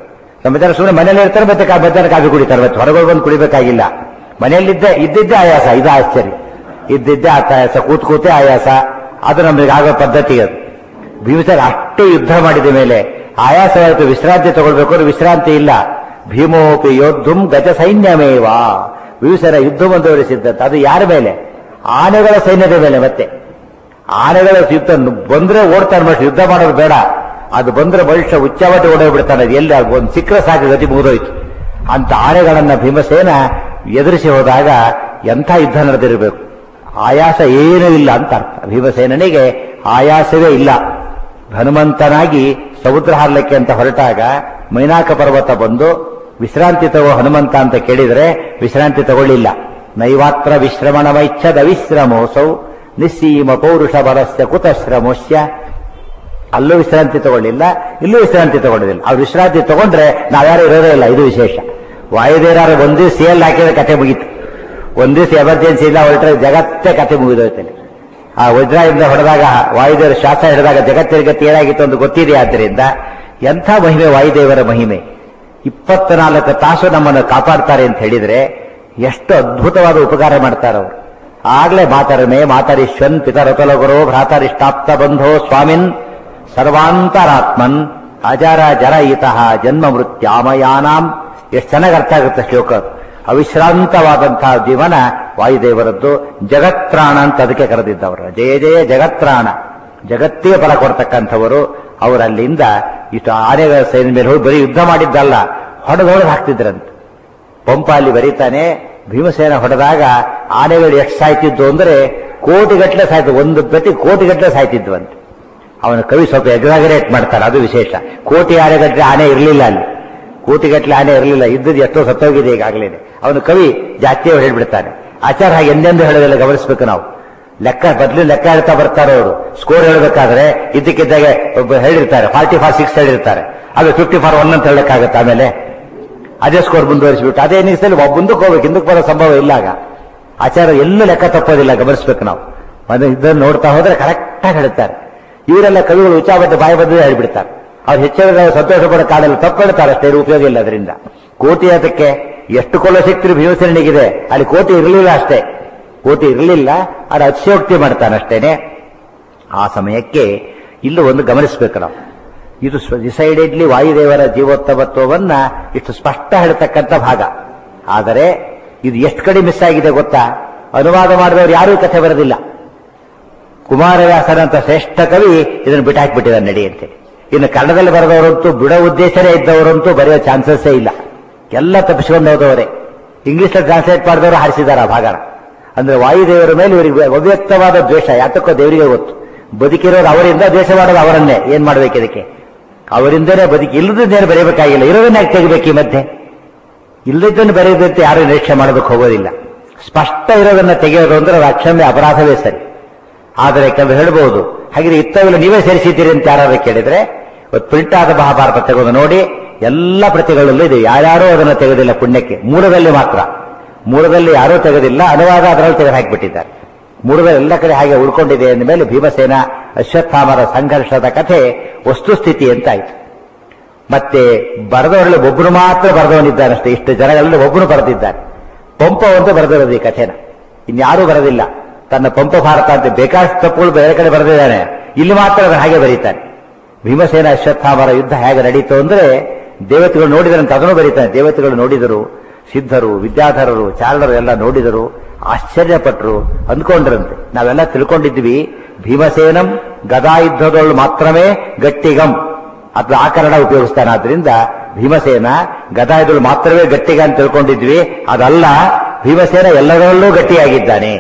[SPEAKER 1] ನಮ್ಮ ಜನ ಸುಮ್ಮನೆ ಮನೇಲಿ ಇರ್ತಾರೆ ಮತ್ತೆ ಕಾ- ಮಧ್ಯಾಹ್ನ ಕಾಫಿ ಕುಡಿತಾರೆ ಮತ್ತೆ ಹೊರಗೆ ಬಂದು ಕುಡಿಬೇಕಾಗಿಲ್ಲ ಮನೆಯಲ್ಲಿದ್ದೆ ಇದ್ದಿದ್ದೇ ಆಯಾಸ ಇದು ಆಶ್ಚರ್ಯ ಇದ್ದಿದ್ದೇ ಆತ ಆಯಾಸ ಕೂತ್ ಕೂತೇ ಆಯಾಸ ಅದು ನಮಗೆ ಆಗೋ ಪದ್ಧತಿ ಅದು ಭೀಮಸೇನ ಅಷ್ಟೇ ಯುದ್ಧ ಮಾಡಿದ ಮೇಲೆ ಆಯಾಸವಾಯಿತು ವಿಶ್ರಾಂತಿ ತಗೊಳ್ಬೇಕು ಅಂದ್ರೆ ವಿಶ್ರಾಂತಿ ಇಲ್ಲ ಭೀಮೋಪಿ ಯೋದ್ಧುಂ ಗಜ ಸೈನ್ಯಮೇವ ಭೀಮಸೇನ ಯುದ್ಧ ಮುಂದುವರಿಸಿದ್ದಂತೆ ಅದು ಯಾರ ಮೇಲೆ ಆನೆಗಳ ಸೈನ್ಯದ ಮೇಲೆ ಮತ್ತೆ ಆನೆಗಳ ಯುದ್ಧ ಬಂದ್ರೆ ಓಡ್ತಾನೆ ಮನುಷ್ಯ ಯುದ್ಧ ಮಾಡೋದು ಬೇಡ ಅದು ಬಂದ್ರೆ ಮನುಷ್ಯ ಉಚ್ಚಾವಟಿ ಓಡೋಗ್ಬಿಡ್ತಾನೆ ಅದು ಎಲ್ಲಿ ಒಂದು ಸಿಕ್ಕರೆ ಸಾಕು ಗತಿ ಮುಗಿದೋಯ್ತು ಅಂತ ಆನೆಗಳನ್ನ ಭೀಮಸೇನ ಎದುರಿಸಿ ಹೋದಾಗ ಎಂಥ ಯುದ್ಧ ನಡೆದಿರಬೇಕು ಆಯಾಸ ಏನೂ ಇಲ್ಲ ಅಂತ ಅರ್ಥ ಭೀಮಸೇನನಿಗೆ ಆಯಾಸವೇ ಇಲ್ಲ ಹನುಮಂತನಾಗಿ ಸಮುದ್ರ ಹಾರ್ಲಿಕ್ಕೆ ಅಂತ ಹೊರಟಾಗ ಮೈನಾಕ ಪರ್ವತ ಬಂದು ವಿಶ್ರಾಂತಿ ತಗೋ ಹನುಮಂತ ಅಂತ ಕೇಳಿದರೆ ವಿಶ್ರಾಂತಿ ತಗೊಳ್ಳಿಲ್ಲ ನೈವಾತ್ರ ವಿಶ್ರಮಣಮೈಚ್ಛದ ವಿಶ್ರಮೋಸೌ ನಿಸ್ಸೀಮ ಪೌರುಷ ಬರಸ್ಯ ಕುತಶ್ರಮೋಸ್ಯ ಅಲ್ಲೂ ವಿಶ್ರಾಂತಿ ತಗೊಳ್ಳಿಲ್ಲ ಇಲ್ಲೂ ವಿಶ್ರಾಂತಿ ತಗೊಳ್ಳಿಲ್ಲ ಅವ್ರು ವಿಶ್ರಾಂತಿ ತಗೊಂಡ್ರೆ ನಾವ್ಯಾರು ಇರೋದೇ ಇಲ್ಲ ಇದು ವಿಶೇಷ ವಾಯುದೇವರಾರು ಒಂದ್ ದಿವಸ ಸೇಲ್ ಹಾಕಿದ್ರೆ ಕತೆ ಮುಗೀತು ಒಂದ್ ದಿವಸ ಎಮರ್ಜೆನ್ಸಿ ಇಲ್ಲ ಹೊರಟ್ರೆ ಜಗತ್ತೇ ಕತೆ ಮುಗಿದೋಯ್ತಲ್ಲಿ ಆ ವಜ್ರದಿಂದ ಹೊಡೆದಾಗ ವಾಯುದೇವರ ಶ್ವಾಸ ಹಿಡಿದಾಗ ಜಗತ್ತಿನ ಗತಿ ಏನಾಗಿತ್ತು ಅಂತ ಗೊತ್ತಿದೆ ಆದ್ದರಿಂದ ಎಂಥ ಮಹಿಮೆ ವಾಯುದೇವರ ಮಹಿಮೆ ಇಪ್ಪತ್ನಾಲ್ಕು ತಾಸು ನಮ್ಮನ್ನು ಕಾಪಾಡ್ತಾರೆ ಅಂತ ಹೇಳಿದ್ರೆ ಎಷ್ಟು ಅದ್ಭುತವಾದ ಉಪಕಾರ ಮಾಡ್ತಾರೆ ಅವರು ಆಗ್ಲೇ ಮಾತರಮೆ ಮಾತರಿಶ್ವನ್ ಪಿತರತಲಗುರು ಭ್ರಾತರಿಷ್ಟಾಪ್ತ ಬಂಧೋ ಸ್ವಾಮಿನ್ ಸರ್ವಾಂತರಾತ್ಮನ್ ಅಜರ ಜರ ಇತಃ ಜನ್ಮ ಮೃತ್ಯಾಮಯಾನಾಂ ಎಷ್ಟು ಚೆನ್ನಾಗಿ ಅರ್ಥ ಆಗುತ್ತೆ ಶ್ಲೋಕ ಅದು. ಅವಿಶ್ರಾಂತವಾದಂತಹ ಜೀವನ ವಾಯುದೇವರದ್ದು ಜಗತ್ರಾಣ ಅಂತ ಅದಕ್ಕೆ ಕರೆದಿದ್ದವರು ಜಯ ಜಯ ಜಗತ್ರಾಣ ಜಗತ್ತೇ ಫಲ ಕೊಡ್ತಕ್ಕಂಥವರು ಅವರಲ್ಲಿಂದ ಇಷ್ಟು ಆನೆಗಳ ಸೈನ್ಯ ಮೇಲೆ ಹೋಗಿ ಬರೀ ಯುದ್ಧ ಮಾಡಿದ್ದಲ್ಲ ಹೊಡೆದು ಹೊಡೆದು ಹಾಕ್ತಿದ್ರಂತೆ ಪಂಪ ಅಲ್ಲಿ ಬರೀತಾನೆ ಭೀಮಸೇನ ಹೊಡೆದಾಗ ಆನೆಗಳು ಎಷ್ಟು ಸಾಯ್ತಿದ್ದು ಅಂದ್ರೆ ಕೋಟಿಗಟ್ಟಲೆ ಸಾಯ್ತು ಒಂದು ಪ್ರತಿ ಕೋಟಿಗಟ್ಟಲೆ ಸಾಯ್ತಿದ್ವಂತೆ ಅವನ ಕವಿ ಸ್ವಲ್ಪ ಎಕ್ಸಾಗರೇಟ್ ಮಾಡ್ತಾರೆ ಅದು ವಿಶೇಷ ಕೋಟಿ ಆನೆಗಟ್ಟಲೆ ಆನೆ ಇರಲಿಲ್ಲ ಅಲ್ಲಿ ಕೋಟಿಗಟ್ಟಲೆ ಆನೆ ಇರಲಿಲ್ಲ ಇದ್ದದ್ದು ಎಷ್ಟೋ ಸತ್ತೋಗಿದೆ ಈಗಾಗಲೇ ಅವನು ಕವಿ ಜಾಸ್ತಿ ಹೇಳ್ಬಿಡ್ತಾನೆ ಆಚಾರ ಹಾಗೆ ಎಂದೆಂದು ಹೇಳೋದಿಲ್ಲ ಗಮನಿಸಬೇಕು ನಾವು ಲೆಕ್ಕ ಬದಲು ಲೆಕ್ಕ ಹೇಳ್ತಾ ಬರ್ತಾರೆ ಅವರು ಸ್ಕೋರ್ ಹೇಳಬೇಕಾದ್ರೆ ಇದ್ದಕ್ಕಿದ್ದಾಗೆ ಒಬ್ಬ ಹೇಳಿರ್ತಾರೆ ಫಾರ್ಟಿ ಫಾರ್ ಸಿಕ್ಸ್ ಹೇಳಿರ್ತಾರೆ ಅದು ಫಿಫ್ಟಿ ಫಾರ್ ಒನ್ ಅಂತ ಹೇಳಕ್ಕಾಗತ್ತೆ ಆಮೇಲೆ ಅದೇ ಸ್ಕೋರ್ ಮುಂದುವರಿಸಿಬಿಟ್ಟು ಅದೇ ನಿಲ್ಸಲ್ಲಿ ಒಬ್ಬ ಮುಂದಕ್ಕೆ ಹೋಗ್ಬೇಕು ಹಿಂದಕ್ಕೆ ಬರೋ ಸಂಭವ ಇಲ್ಲ ಆಗ ಆಚಾರ ಎಲ್ಲೂ ಲೆಕ್ಕ ತಪ್ಪೋದಿಲ್ಲ ಗಮನಿಸ್ಬೇಕು ನಾವು ಅದು ಇದನ್ನು ನೋಡ್ತಾ ಹೋದ್ರೆ ಕರೆಕ್ಟಾಗಿ ಹೇಳ್ತಾರೆ ಇವರೆಲ್ಲ ಕವಿಗಳು ಉಚ್ಚಾಬದ್ಧ ಬಾಯಬದ್ಧ ಹೇಳ್ಬಿಡ್ತಾರೆ ಅವ್ರು ಹೆಚ್ಚಿನ ಸಂತೋಷ ಪಡೋ ಕಾಡಲ್ಲಿ ತಪ್ಪು ಹೇಳ್ತಾರೆ ಅಷ್ಟೇ ಏನು ಉಪಯೋಗ ಇಲ್ಲ ಅದರಿಂದ ಕೋಟಿ ಅದಕ್ಕೆ ಎಷ್ಟು ಕೊಳ್ಳೋ ಶಕ್ತಿ ಭೀಮಸೇನಿಗಿದೆ ಅಲ್ಲಿ ಕೋಟಿ ಇರಲಿಲ್ಲ ಅಷ್ಟೇ ಕೋಟಿ ಇರಲಿಲ್ಲ ಅದು ಅತಿಶಯೋಕ್ತಿ ಮಾಡ್ತಾನೆ ಅಷ್ಟೇನೆ ಆ ಸಮಯಕ್ಕೆ ಇಲ್ಲೂ ಒಂದು ಗಮನಿಸಬೇಕು ನಾವು ಇದು ಡಿಸೈಡೆಡ್ಲಿ ವಾಯುದೇವರ ಜೀವೋತ್ತಮತ್ವವನ್ನ ಇಷ್ಟು ಸ್ಪಷ್ಟ ಹೇಳ್ತಕ್ಕಂಥ ಭಾಗ ಆದರೆ ಇದು ಎಷ್ಟು ಕಡೆ ಮಿಸ್ ಆಗಿದೆ ಗೊತ್ತಾ ಅನುವಾದ ಮಾಡಿದವರು ಯಾರೂ ಈ ಕಥೆ ಬರೋದಿಲ್ಲ ಕುಮಾರವ್ಯಾಸನಂತ ಶ್ರೇಷ್ಠ ಕವಿ ಇದನ್ನು ಬಿಟ್ಟಾಕ್ಬಿಟ್ಟಿದ್ದಾರೆ ನಡೆಯಂತೆ ಇನ್ನು ಕನ್ನಡದಲ್ಲಿ ಬರೆದವರಂತೂ ಬಿಡೋ ಉದ್ದೇಶನೇ ಇದ್ದವರಂತೂ ಬರೆಯೋ ಚಾನ್ಸಸ್ಸೇ ಇಲ್ಲ ಎಲ್ಲ ತಪ್ಪಿಸ್ಕೊಂಡು ಹೋದವರೇ ಇಂಗ್ಲಿಷ್ ಟ್ರಾನ್ಸ್ಲೇಟ್ ಮಾಡಿದವರು ಹಾರಿಸಿದ್ದಾರೆ ಆ ಭಾಗನ ಅಂದ್ರೆ ವಾಯುದೇವರ ಮೇಲೆ ಇವರಿಗೆ ಅವ್ಯಕ್ತವಾದ ದ್ವೇಷ ಯಾತಕ್ಕೋ ದೇವರಿಗೆ ಗೊತ್ತು ಬದುಕಿರೋರು ಅವರಿಂದ ದ್ವೇಷ ಮಾಡೋದು ಅವರನ್ನೇ ಏನ್ ಮಾಡ್ಬೇಕು ಇದಕ್ಕೆ ಅವರಿಂದನೇ ಬದುಕಿ ಇಲ್ಲದನ್ನೇನು ಬರೆಯಬೇಕಾಗಿಲ್ಲ ಇರೋದನ್ನ ಯಾಕೆ ತೆಗಿಬೇಕು ಈ ಮಧ್ಯೆ ಇಲ್ಲದನ್ನು ಬರೆಯೋದಂತೆ ಯಾರು ನಿರೀಕ್ಷೆ ಮಾಡೋದಕ್ಕೆ ಹೋಗೋದಿಲ್ಲ ಸ್ಪಷ್ಟ ಇರೋದನ್ನ ತೆಗೆಯೋದು ಅಂದ್ರೆ ಅದು ಅಕ್ಷಮ್ಯ ಅಪರಾಧವೇ ಸರಿ ಆದರೆ ಕೆಲವು ಹೇಳ್ಬಹುದು ಹಾಗೆ ಇತ್ತವೆಲ್ಲ ನೀವೇ ಸೇರಿಸಿದ್ದೀರಿ ಅಂತ ಯಾರಾದ್ರೂ ಕೇಳಿದ್ರೆ ಇವತ್ತು ಪ್ರಿಂಟ್ ಆದ ಮಹಾಭಾರತ ತೆಗೆದು ನೋಡಿ ಎಲ್ಲ ಪ್ರತಿಗಳಲ್ಲೂ ಇದೆ ಯಾರ್ಯಾರೂ ಅದನ್ನು ತೆಗೆದಿಲ್ಲ ಪುಣ್ಯಕ್ಕೆ ಮೂಲದಲ್ಲಿ ಮಾತ್ರ ಮೂಲದಲ್ಲಿ ಯಾರೂ ತೆಗೆದಿಲ್ಲ ಅನುವಾದ ಅದರಲ್ಲಿ ತೆಗೆದು ಹಾಕಿಬಿಟ್ಟಿದ್ದಾರೆ ಮೂಲದಲ್ಲಿ ಎಲ್ಲ ಕಡೆ ಹಾಗೆ ಉಳ್ಕೊಂಡಿದೆ ಅಂದ ಮೇಲೆ ಭೀಮಸೇನ ಅಶ್ವತ್ಥಾಮರ ಸಂಘರ್ಷದ ಕಥೆ ವಸ್ತುಸ್ಥಿತಿ ಅಂತ ಆಯ್ತು ಮತ್ತೆ ಬರೆದವರಲ್ಲಿ ಒಬ್ಬರು ಮಾತ್ರ ಬರೆದವನಿದ್ದಾನಷ್ಟೇ ಇಷ್ಟು ಜನಗಳಲ್ಲಿ ಒಬ್ಬರು ಬರೆದಿದ್ದಾನೆ ಪಂಪ ಒಂದು ಬರೆದಿರೋದು ಈ ಕಥೆನ ಇನ್ಯಾರೂ ಬರೆದಿಲ್ಲ ತನ್ನ ಪಂಪ ಭಾರತ ಅಂತ ಬೇಕಾದಷ್ಟು ತಪ್ಪುಗಳು ಬೇರೆ ಕಡೆ ಬರೆದಿದ್ದಾನೆ ಇಲ್ಲಿ ಮಾತ್ರ ಅದನ್ನು ಹಾಗೆ ಬರೀತಾನೆ ಭೀಮಸೇನ ಅಶ್ವತ್ಥಾಮರ ಯುದ್ಧ ಹೇಗೆ ನಡೀತು ಅಂದ್ರೆ ದೇವತೆಗಳು ನೋಡಿದ್ರಂತ ಅದನ್ನು ಬರೀತಾನೆ ದೇವತೆಗಳು ನೋಡಿದರು ಸಿದ್ಧರು ವಿದ್ಯಾಧರರು ಚಾರಣರು ಎಲ್ಲ ನೋಡಿದರು ಆಶ್ಚರ್ಯಪಟ್ಟರು ಅಂದ್ಕೊಂಡ್ರಂತೆ ನಾವೆಲ್ಲ ತಿಳ್ಕೊಂಡಿದ್ವಿ ಭೀಮಸೇನಂ ಗದಾ ಯುದ್ಧದೊಳು ಮಾತ್ರವೇ ಗಟ್ಟಿಗಂ ಅಥವಾ ಆ ಕನ್ನಡ ಉಪಯೋಗಿಸ್ತಾನೆ ಆದ್ರಿಂದ ಭೀಮಸೇನ ಗದಾಯುಧಗಳು ಮಾತ್ರವೇ ಗಟ್ಟಿಗ ಅಂತ ತಿಳ್ಕೊಂಡಿದ್ವಿ ಅದಲ್ಲ ಭೀಮಸೇನ ಎಲ್ಲರಲ್ಲೂ ಗಟ್ಟಿಯಾಗಿದ್ದಾನೆ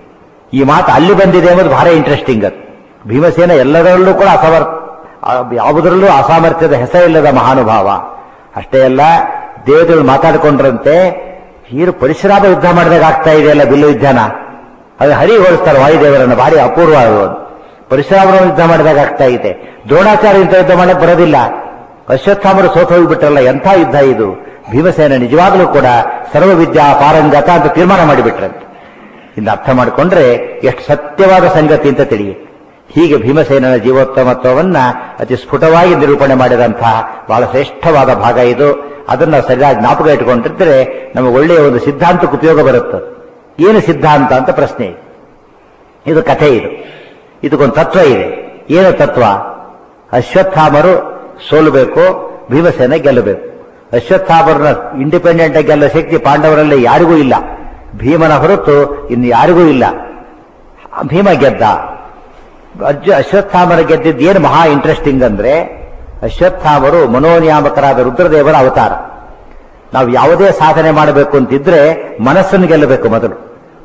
[SPEAKER 1] ಈ ಮಾತು ಅಲ್ಲಿ ಬಂದಿದೆ ಎಂಬುದು ಬಹಳ ಇಂಟ್ರೆಸ್ಟಿಂಗ್ ಅದು ಭೀಮಸೇನ ಎಲ್ಲರಲ್ಲೂ ಕೂಡ ಅಸಮರ್ ಯಾವುದರಲ್ಲೂ ಅಸಾಮರ್ಥ್ಯದ ಹೆಸರಿಲ್ಲದ ಮಹಾನುಭಾವ ಅಷ್ಟೇ ಅಲ್ಲ ದೇವತೆಗಳು ಮಾತಾಡಿಕೊಂಡ್ರಂತೆ ಹೀರು ಪರಿಶ್ರಮ ಯುದ್ಧ ಮಾಡಿದಾಗ ಆಗ್ತಾ ಇದೆಯಲ್ಲ ಬಿಲ್ಲು ಯುದ್ಧನ ಅದು ಹರಿ ಹೋಲಿಸ್ತಾರೆ ವಾಯುದೇವರನ್ನು ಭಾರಿ ಅಪೂರ್ವ ಅದು ಪರಿಶ್ರಮ ಯುದ್ಧ ಮಾಡಿದಾಗ ಆಗ್ತಾ ಇದೆ ದ್ರೋಣಾಚಾರ್ಯ ಇಂಥ ಯುದ್ಧ ಮಾಡಕ್ ಬರೋದಿಲ್ಲ ಅಶ್ವತ್ಥಾಮರು ಸೋತು ಹೋಗಿಬಿಟ್ರಲ್ಲ ಎಂಥ ಯುದ್ಧ ಇದು ಭೀಮಸೇನ ನಿಜವಾಗಲೂ ಕೂಡ ಸರ್ವವಿದ್ಯಾ ಪಾರಂಗತ ಅಂತ ತೀರ್ಮಾನ ಮಾಡಿಬಿಟ್ರಂತೆ ಇನ್ನು ಅರ್ಥ ಮಾಡಿಕೊಂಡ್ರೆ ಎಷ್ಟು ಸತ್ಯವಾದ ಸಂಗತಿ ಅಂತ ತಿಳಿಯುತ್ತೆ ಹೀಗೆ ಭೀಮಸೇನನ ಜೀವೋತ್ತಮತ್ವವನ್ನ ಅತಿ ಸ್ಫುಟವಾಗಿ ನಿರೂಪಣೆ ಮಾಡಿದಂತಹ ಬಹಳ ಶ್ರೇಷ್ಠವಾದ ಭಾಗ ಇದು ಅದನ್ನ ಸರಿಯಾಗಿ ಜ್ಞಾಪಕ ಇಟ್ಕೊಂಡಿದ್ರೆ ನಮಗೆ ಒಳ್ಳೆಯ ಒಂದು ಸಿದ್ಧಾಂತಕ್ಕೆ ಉಪಯೋಗ ಬರುತ್ತೆ ಏನು ಸಿದ್ಧಾಂತ ಅಂತ ಪ್ರಶ್ನೆ ಇದು ಕಥೆ ಇದು ಇದಕ್ಕೊಂದು ತತ್ವ ಇದೆ ಏನು ತತ್ವ ಅಶ್ವತ್ಥಾಮರು ಸೋಲಬೇಕು ಭೀಮಸೇನ ಗೆಲ್ಲಬೇಕು ಅಶ್ವತ್ಥಾಮರನ ಇಂಡಿಪೆಂಡೆಂಟ್ ಆಗಿ ಗೆಲ್ಲೋ ಶಕ್ತಿ ಪಾಂಡವರಲ್ಲಿ ಯಾರಿಗೂ ಇಲ್ಲ ಭೀಮನ ಹೊರತು ಇನ್ನು ಯಾರಿಗೂ ಇಲ್ಲ ಭೀಮ ಗೆದ್ದ ಅಜ್ಜ ಅಶ್ವತ್ಥಾಮರ ಗೆದ್ದಿದ್ದು ಏನು ಮಹಾ ಇಂಟ್ರೆಸ್ಟಿಂಗ್ ಅಂದ್ರೆ ಅಶ್ವತ್ಥಾಮರು ಮನೋನಿಯಾಮಕರಾದ ರುದ್ರದೇವರ ಅವತಾರ ನಾವು ಯಾವುದೇ ಸಾಧನೆ ಮಾಡಬೇಕು ಅಂತಿದ್ರೆ ಮನಸ್ಸನ್ನು ಗೆಲ್ಲಬೇಕು ಮೊದಲು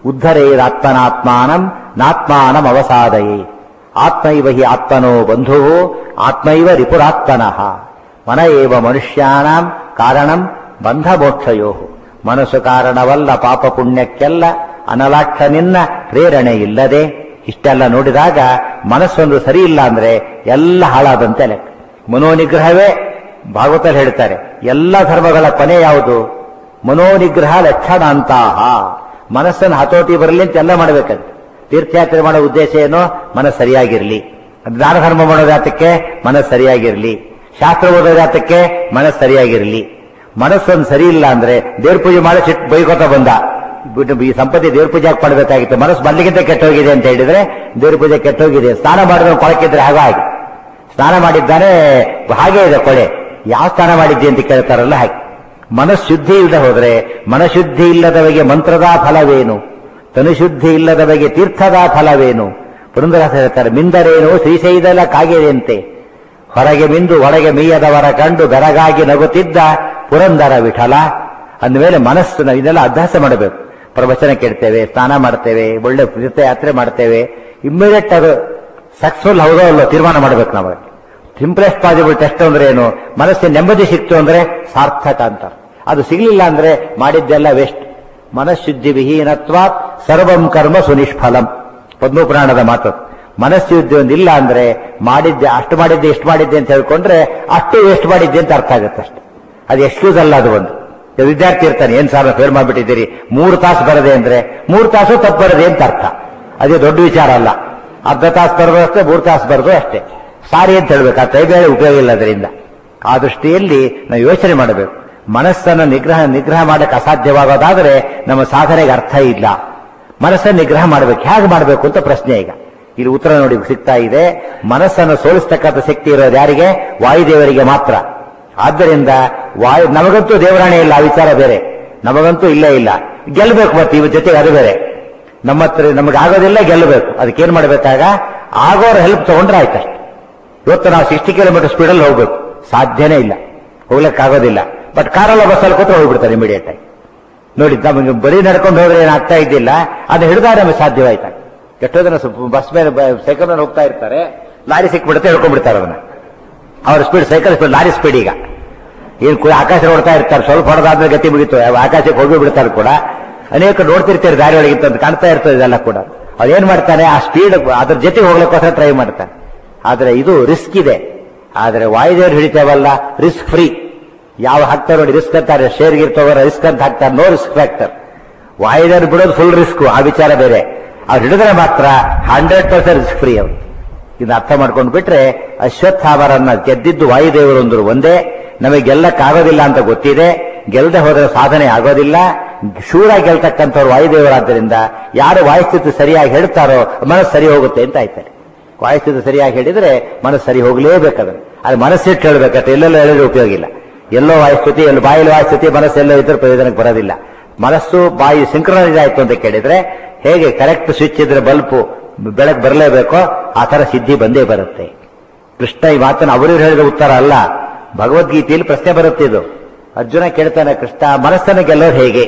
[SPEAKER 1] ಉದ್ಧರೇರಾತ್ಮನಾತ್ಮಾನಂ ನಾತ್ಮಾನಂ ಅವಸಾದಯೇ ಆತ್ಮೈವ ಹಿ ಆತ್ಮನೋ ಬಂಧು ಆತ್ಮೈವ ರಿಪುರಾತ್ಮನಃ ಮನ ಏವ ಮನುಷ್ಯಾನಾಂ ಕಾರಣಂ ಬಂಧ ಮೋಕ್ಷಯೋ ಮನಸ್ಸು ಕಾರಣವಲ್ಲ ಪಾಪ ಪುಣ್ಯಕ್ಕೆಲ್ಲ ಅನಲಾಕ್ಷ ನಿನ್ನ ಪ್ರೇರಣೆ ಇಲ್ಲದೆ ಇಷ್ಟೆಲ್ಲ ನೋಡಿದಾಗ ಮನಸ್ಸೊಂದು ಸರಿ ಇಲ್ಲ ಅಂದ್ರೆ ಎಲ್ಲ ಹಾಳಾದಂತೆ ಲೆಕ್ಕ ಮನೋನಿಗ್ರಹವೇ ಭಾಗವತಲ್ಲಿ ಹೇಳ್ತಾರೆ ಎಲ್ಲ ಧರ್ಮಗಳ ಕೊನೆ ಯಾವುದು ಮನೋನಿಗ್ರಹ ಲಕ್ಷಣಾಂತಹ ಮನಸ್ಸನ್ನು ಹತೋಟಿ ಬರಲಿ ಅಂತ ಎಲ್ಲ ಮಾಡಬೇಕಂತ ತೀರ್ಥಯಾತ್ರೆ ಮಾಡೋ ಉದ್ದೇಶ ಏನೋ ಮನಸ್ಸು ಸರಿಯಾಗಿರ್ಲಿ ದಾನ ಧರ್ಮ ಮಾಡೋ ಜಾತಕ್ಕೆ ಮನಸ್ಸು ಸರಿಯಾಗಿರ್ಲಿ ಶಾಸ್ತ್ರ ಓದೋ ಜಾತಕ್ಕೆ ಮನಸ್ಸು ಸರಿಯಾಗಿರ್ಲಿ ಮನಸ್ಸೊಂದು ಸರಿ ಇಲ್ಲ ಅಂದ್ರೆ ದೇವ್ರ ಪೂಜೆ ಮಾಡಿ ಸಿಟ್ಟು ಬೈಕೋತ ಬಂದ ಬಿಟ್ಟು ಈ ಸಂಪತ್ತಿ ದೇವ್ರ ಪೂಜೆ ಯಾಕೆ ಮಾಡಬೇಕಾಗಿತ್ತು ಮನಸ್ಸು ಮೊದಲಿಗಿಂತ ಕೆಟ್ಟೋಗಿದೆ ಅಂತ ಹೇಳಿದ್ರೆ ದೇವ್ರ ಪೂಜೆ ಕೆಟ್ಟೋಗಿದೆ ಸ್ನಾನ ಮಾಡಿದ್ರೆ ಕೊಳಕಿದ್ರೆ ಹಾಗೆ ಹಾಗೆ ಸ್ನಾನ ಮಾಡಿದ್ದಾನೆ ಹಾಗೆ ಇದೆ ಕೊಳೆ ಯಾವ ಸ್ನಾನ ಮಾಡಿದ್ದೆ ಅಂತ ಕೇಳ್ತಾರಲ್ಲ ಹಾಗೆ ಮನಃಶುದ್ಧಿ ಇಲ್ಲದೆ ಹೋದ್ರೆ ಮನಶುದ್ಧಿ ಇಲ್ಲದವಗೆ ಮಂತ್ರದ ಫಲವೇನು ತನುಶುದ್ಧಿ ಇಲ್ಲದವಗೆ ತೀರ್ಥದ ಫಲವೇನು ಪುರಂದರಾಸ ಹೇಳ್ತಾರೆ ಮಿಂದರೇನು ಶ್ರೀಶೈಲ ಕಾಗೆಯಂತೆ ಹೊರಗೆ ಮಿಂದು ಒಳಗೆ ಮೀಯದವರ ಕಂಡು ಬೆರಗಾಗಿ ನಗುತ್ತಿದ್ದ ಪುರಂದರ ವಿಠಲ ಅಂದಮೇಲೆ ಮನಸ್ಸು ನಾವು ಇದೆಲ್ಲ ಅಭ್ಯಾಸ ಮಾಡಬೇಕು ಪ್ರವಚನ ಕೇಳ್ತೇವೆ ಸ್ನಾನ ಮಾಡ್ತೇವೆ ಒಳ್ಳೆ ತೀರ್ಥಯಾತ್ರೆ ಮಾಡ್ತೇವೆ ಇಮ್ಮಿಡಿಯೇಟ್ ಅದು ಸಕ್ಸಸ್ಫುಲ್ ಹೌದೋ ಅಲ್ಲೋ ತೀರ್ಮಾನ ಮಾಡ್ಬೇಕು ನಾವು ಸಿಂಪ್ಲೆಸ್ಟ್ ಪಾಸಿಬಲ್ ಟೆಸ್ಟ್ ಅಂದ್ರೆ ಏನು ಮನಸ್ಸಿನ ನೆಮ್ಮದಿ ಸಿಕ್ತು ಅಂದ್ರೆ ಸಾರ್ಥಕ ಅಂತ ಅದು ಸಿಗ್ಲಿಲ್ಲ ಅಂದ್ರೆ ಮಾಡಿದ್ದೆಲ್ಲ ವೇಸ್ಟ್ ಮನಃಶುದ್ಧಿ ವಿಹೀನತ್ವ ಸರ್ವಂ ಕರ್ಮ ಸುನಿಷ್ಫಲಂ ಪದ್ಮಪುರಾಣದ ಮಾತು ಮನಃಶುದ್ಧಿ ಒಂದಿಲ್ಲ ಅಂದ್ರೆ ಮಾಡಿದ್ದೆ ಅಷ್ಟು ಮಾಡಿದ್ದೆ ಎಷ್ಟು ಮಾಡಿದ್ದೆ ಅಂತ ಹೇಳ್ಕೊಂಡ್ರೆ ಅಷ್ಟು ವೇಸ್ಟ್ ಮಾಡಿದ್ದೆ ಅಂತ ಅರ್ಥ ಆಗುತ್ತೆ ಅಷ್ಟೆ ಅದು ಎಕ್ಸ್ಕ್ಯೂಸ್ ಅಲ್ಲ ಅದು ಒಂದು ಈಗ ವಿದ್ಯಾರ್ಥಿ ಇರ್ತಾನೆ ಏನ್ ಸಾಲ ಫೇಲ್ ಮಾಡ್ಬಿಟ್ಟಿದ್ದೀರಿ ಮೂರು ತಾಸು ಬರದೆ ಅಂದ್ರೆ ಮೂರು ತಾಸು ತಪ್ಪು ಬರದೆ ಅಂತ ಅರ್ಥ ಅದೇ ದೊಡ್ಡ ವಿಚಾರ ಅಲ್ಲ ಅರ್ಧ ತಾಸು ಬರೋದು ಅಷ್ಟೇ ಮೂರು ತಾಸು ಬರೋದು ಅಷ್ಟೇ ಸಾರಿ ಅಂತ ಹೇಳ್ಬೇಕು ಆ ಕೈಬೇಳೆ ಉಪಯೋಗ ಇಲ್ಲ ಅದರಿಂದ ಆ ದೃಷ್ಟಿಯಲ್ಲಿ ನಾವು ಯೋಚನೆ ಮಾಡಬೇಕು ಮನಸ್ಸನ್ನು ನಿಗ್ರಹ ನಿಗ್ರಹ ಮಾಡಕ್ಕೆ ಅಸಾಧ್ಯವಾಗೋದಾದ್ರೆ ನಮ್ಮ ಸಾಧನೆಗೆ ಅರ್ಥ ಇಲ್ಲ ಮನಸ್ಸನ್ನು ನಿಗ್ರಹ ಮಾಡಬೇಕು ಹೇಗೆ ಮಾಡಬೇಕು ಅಂತ ಪ್ರಶ್ನೆ ಈಗ ಇಲ್ಲಿ ಉತ್ತರ ನೋಡಿ ಸಿಗ್ತಾ ಇದೆ ಮನಸ್ಸನ್ನು ಸೋಲಿಸ್ತಕ್ಕಂಥ ಶಕ್ತಿ ಇರೋದು ಯಾರಿಗೆ ವಾಯುದೇವರಿಗೆ ಮಾತ್ರ ಆದ್ದರಿಂದ ವಾಯು ನಮಗಂತೂ ದೇವರಾಣೆ ಇಲ್ಲ ಆ ವಿಚಾರ ಬೇರೆ ನಮಗಂತೂ ಇಲ್ಲೇ ಇಲ್ಲ ಗೆಲ್ಲಬೇಕು ಮತ್ತೆ ಇವ ಜೊತೆಗೆ ಅದು ಬೇರೆ ನಮ್ಮ ಹತ್ರ ನಮಗೆ ಆಗೋದಿಲ್ಲ ಗೆಲ್ಲಬೇಕು ಅದಕ್ಕೇನ್ ಮಾಡಬೇಕಾಗ ಆಗೋರ ಹೆಲ್ಪ್ ತಗೊಂಡ್ರೆ ಆಯ್ತಷ್ಟೆ ಇವತ್ತು ನಾವು ಸಿಕ್ಸ್ಟಿ ಕಿಲೋಮೀಟರ್ ಸ್ಪೀಡಲ್ಲಿ ಹೋಗ್ಬೇಕು ಸಾಧ್ಯನೇ ಇಲ್ಲ ಹೋಗ್ಲಿಕ್ಕಾಗೋದಿಲ್ಲ ಬಟ್ ಕಾರಲ್ಲ ಬಸ್ಸಲ್ಲಿ ಕೂತ್ರೆ ಹೋಗ್ಬಿಡ್ತಾರೆ ಇಮಿಡಿಯೇಟ್ ಆಗಿ ನೋಡಿ ನಮಗೆ ಬರೀ ನಡ್ಕೊಂಡು ಹೋದ್ರೆ ಏನಾಗ್ತಾ ಇದ್ದಿಲ್ಲ ಅದು ಹಿಡಿದಾಗ ನಮಗೆ ಸಾಧ್ಯವಾಯ್ತ ಎಷ್ಟೋ ಜನ ಬಸ್ ಮೇಲೆ ಸೈಕಲ್ ಮೇಲೆ ಹೋಗ್ತಾ ಇರ್ತಾರೆ ಲಾರಿ ಸಿಕ್ಬಿಡುತ್ತೆ ಹೇಳ್ಕೊಂಡ್ಬಿಡ್ತಾರೆ ಅದನ್ನ ಅವ್ರ speed cycle speed lorry speed ಈಗ ಏನ್ ಕು- ಆಕಾಶ ನೋಡ್ತಾ ಇರ್ತಾರೆ ಸ್ವಲ್ಪ ಹೊಡೆದಾದ್ಮೇಲೆ ಗತಿ ಮುಗಿತು ಆಕಾಶಕ್ಕೆ ಹೋಗಿ ಬಿಡ್ತಾರೆ ಕೂಡ ಅನೇಕ ನೋಡ್ತಿರ್ತಾರೆ ದಾರಿ ಒಳಗಿತ್ತು ಅಂತ ಕಾಣ್ತಾ ಇರ್ತದೆ ಇದೆಲ್ಲ ಕೂಡ ಅವ್ರು ಏನ್ ಮಾಡ್ತಾನೆ ಆ ಸ್ಪೀಡ್ ಅದ್ರ ಜೊತೆ ಹೋಗ್ಲಿಕ್ಕೋಸ್ಕರ ಟ್ರೈ ಮಾಡ್ತಾನೆ ಆದ್ರೆ ಇದು ರಿಸ್ಕ್ ಇದೆ ಆದ್ರೆ ವಾಯುದೇವರು ಹಿಡಿತೇವಲ್ಲ ರಿಸ್ಕ್ ಫ್ರೀ ಯಾವ ಹಾಕ್ತಾರೆ ನೋಡಿ ರಿಸ್ಕ್ ಅಂತಾರೆ ಶೇರ್ ಗಿರ್ ತಗೋರ ರಿಸ್ಕ್ ಅಂತ ಹಾಕ್ತಾರೆ ನೋ ರಿಸ್ಕ್ ಫ್ಯಾಕ್ಟರ್ ವಾಯುದೇವರು ಬಿಡೋದು ಫುಲ್ ರಿಸ್ಕ್ ಆ ವಿಚಾರ ಬೇರೆ ಅವ್ರು ಹಿಡಿದ್ರೆ ಮಾತ್ರ ಹಂಡ್ರೆಡ್ ಪರ್ಸೆಂಟ್ ರಿಸ್ಕ್ ಫ್ರೀ ಅವರು ಇದನ್ನ ಅರ್ಥ ಮಾಡ್ಕೊಂಡು ಬಿಟ್ರೆ ಅಶ್ವತ್ಥಾಮರನ್ನ ಗೆದ್ದಿದ್ದು ವಾಯುದೇವರು ಅಂದ್ರು ಒಂದೇ ನಮಗೆ ಗೆಲ್ಲಕ್ಕಾಗೋದಿಲ್ಲ ಅಂತ ಗೊತ್ತಿದೆ ಗೆಲ್ಲದೆ ಹೋದ್ರೆ ಸಾಧನೆ ಆಗೋದಿಲ್ಲ ಶೂರ ಗೆಲ್ತಕ್ಕಂಥವ್ರು ವಾಯುದೇವರಾದ್ದರಿಂದ ಯಾರು ವಾಯುಸ್ಥಿತಿ ಸರಿಯಾಗಿ ಹೇಳ್ತಾರೋ ಮನಸ್ಸು ಸರಿ ಹೋಗುತ್ತೆ ಅಂತ ಆಯ್ತಾರೆ ವಾಯುಸ್ಥಿತಿ ಸರಿಯಾಗಿ ಹೇಳಿದ್ರೆ ಮನಸ್ಸು ಸರಿ ಹೋಗ್ಲೇಬೇಕಾದ್ರೆ ಅದು ಮನಸ್ಸಿಟ್ಟು ಹೇಳ್ಬೇಕಂತ ಎಲ್ಲೆಲ್ಲೋ ಹೇಳಿದ್ರೆ ಉಪಯೋಗ ಇಲ್ಲ ಎಲ್ಲೋ ವಾಯುಸ್ಥಿತಿ ಎಲ್ಲೋ ಬಾಯಲ್ಲಿ ವಾಯುಸ್ಥಿತಿ ಮನಸ್ಸು ಎಲ್ಲೋ ಇದ್ರೆ ಪ್ರಯೋಜನಕ್ಕೆ ಬರೋದಿಲ್ಲ ಮನಸ್ಸು ಬಾಯಿ ಸಿಂಕ್ರನೈಸ್ ಆಯ್ತು ಅಂತ ಕೇಳಿದ್ರೆ ಹೇಗೆ ಕರೆಕ್ಟ್ ಸ್ವಿಚ್ ಇದ್ರೆ ಬಲ್ಪು ಬೆಳಕು ಬರಲೇಬೇಕೋ ಆ ತರ ಸಿದ್ಧಿ ಬಂದೇ ಬರುತ್ತೆ ಕೃಷ್ಣ ಈ ಮಾತನ್ನು ಅವರು ಹೇಳಿದ ಉತ್ತರ ಅಲ್ಲ ಭಗವದ್ಗೀತೆಯಲ್ಲಿ ಪ್ರಶ್ನೆ ಬರುತ್ತೆ ಇದು ಅರ್ಜುನ ಕೇಳ್ತಾನೆ ಕೃಷ್ಣ ಮನಸ್ಸನ್ನು ಗೆಲ್ಲೋದು ಹೇಗೆ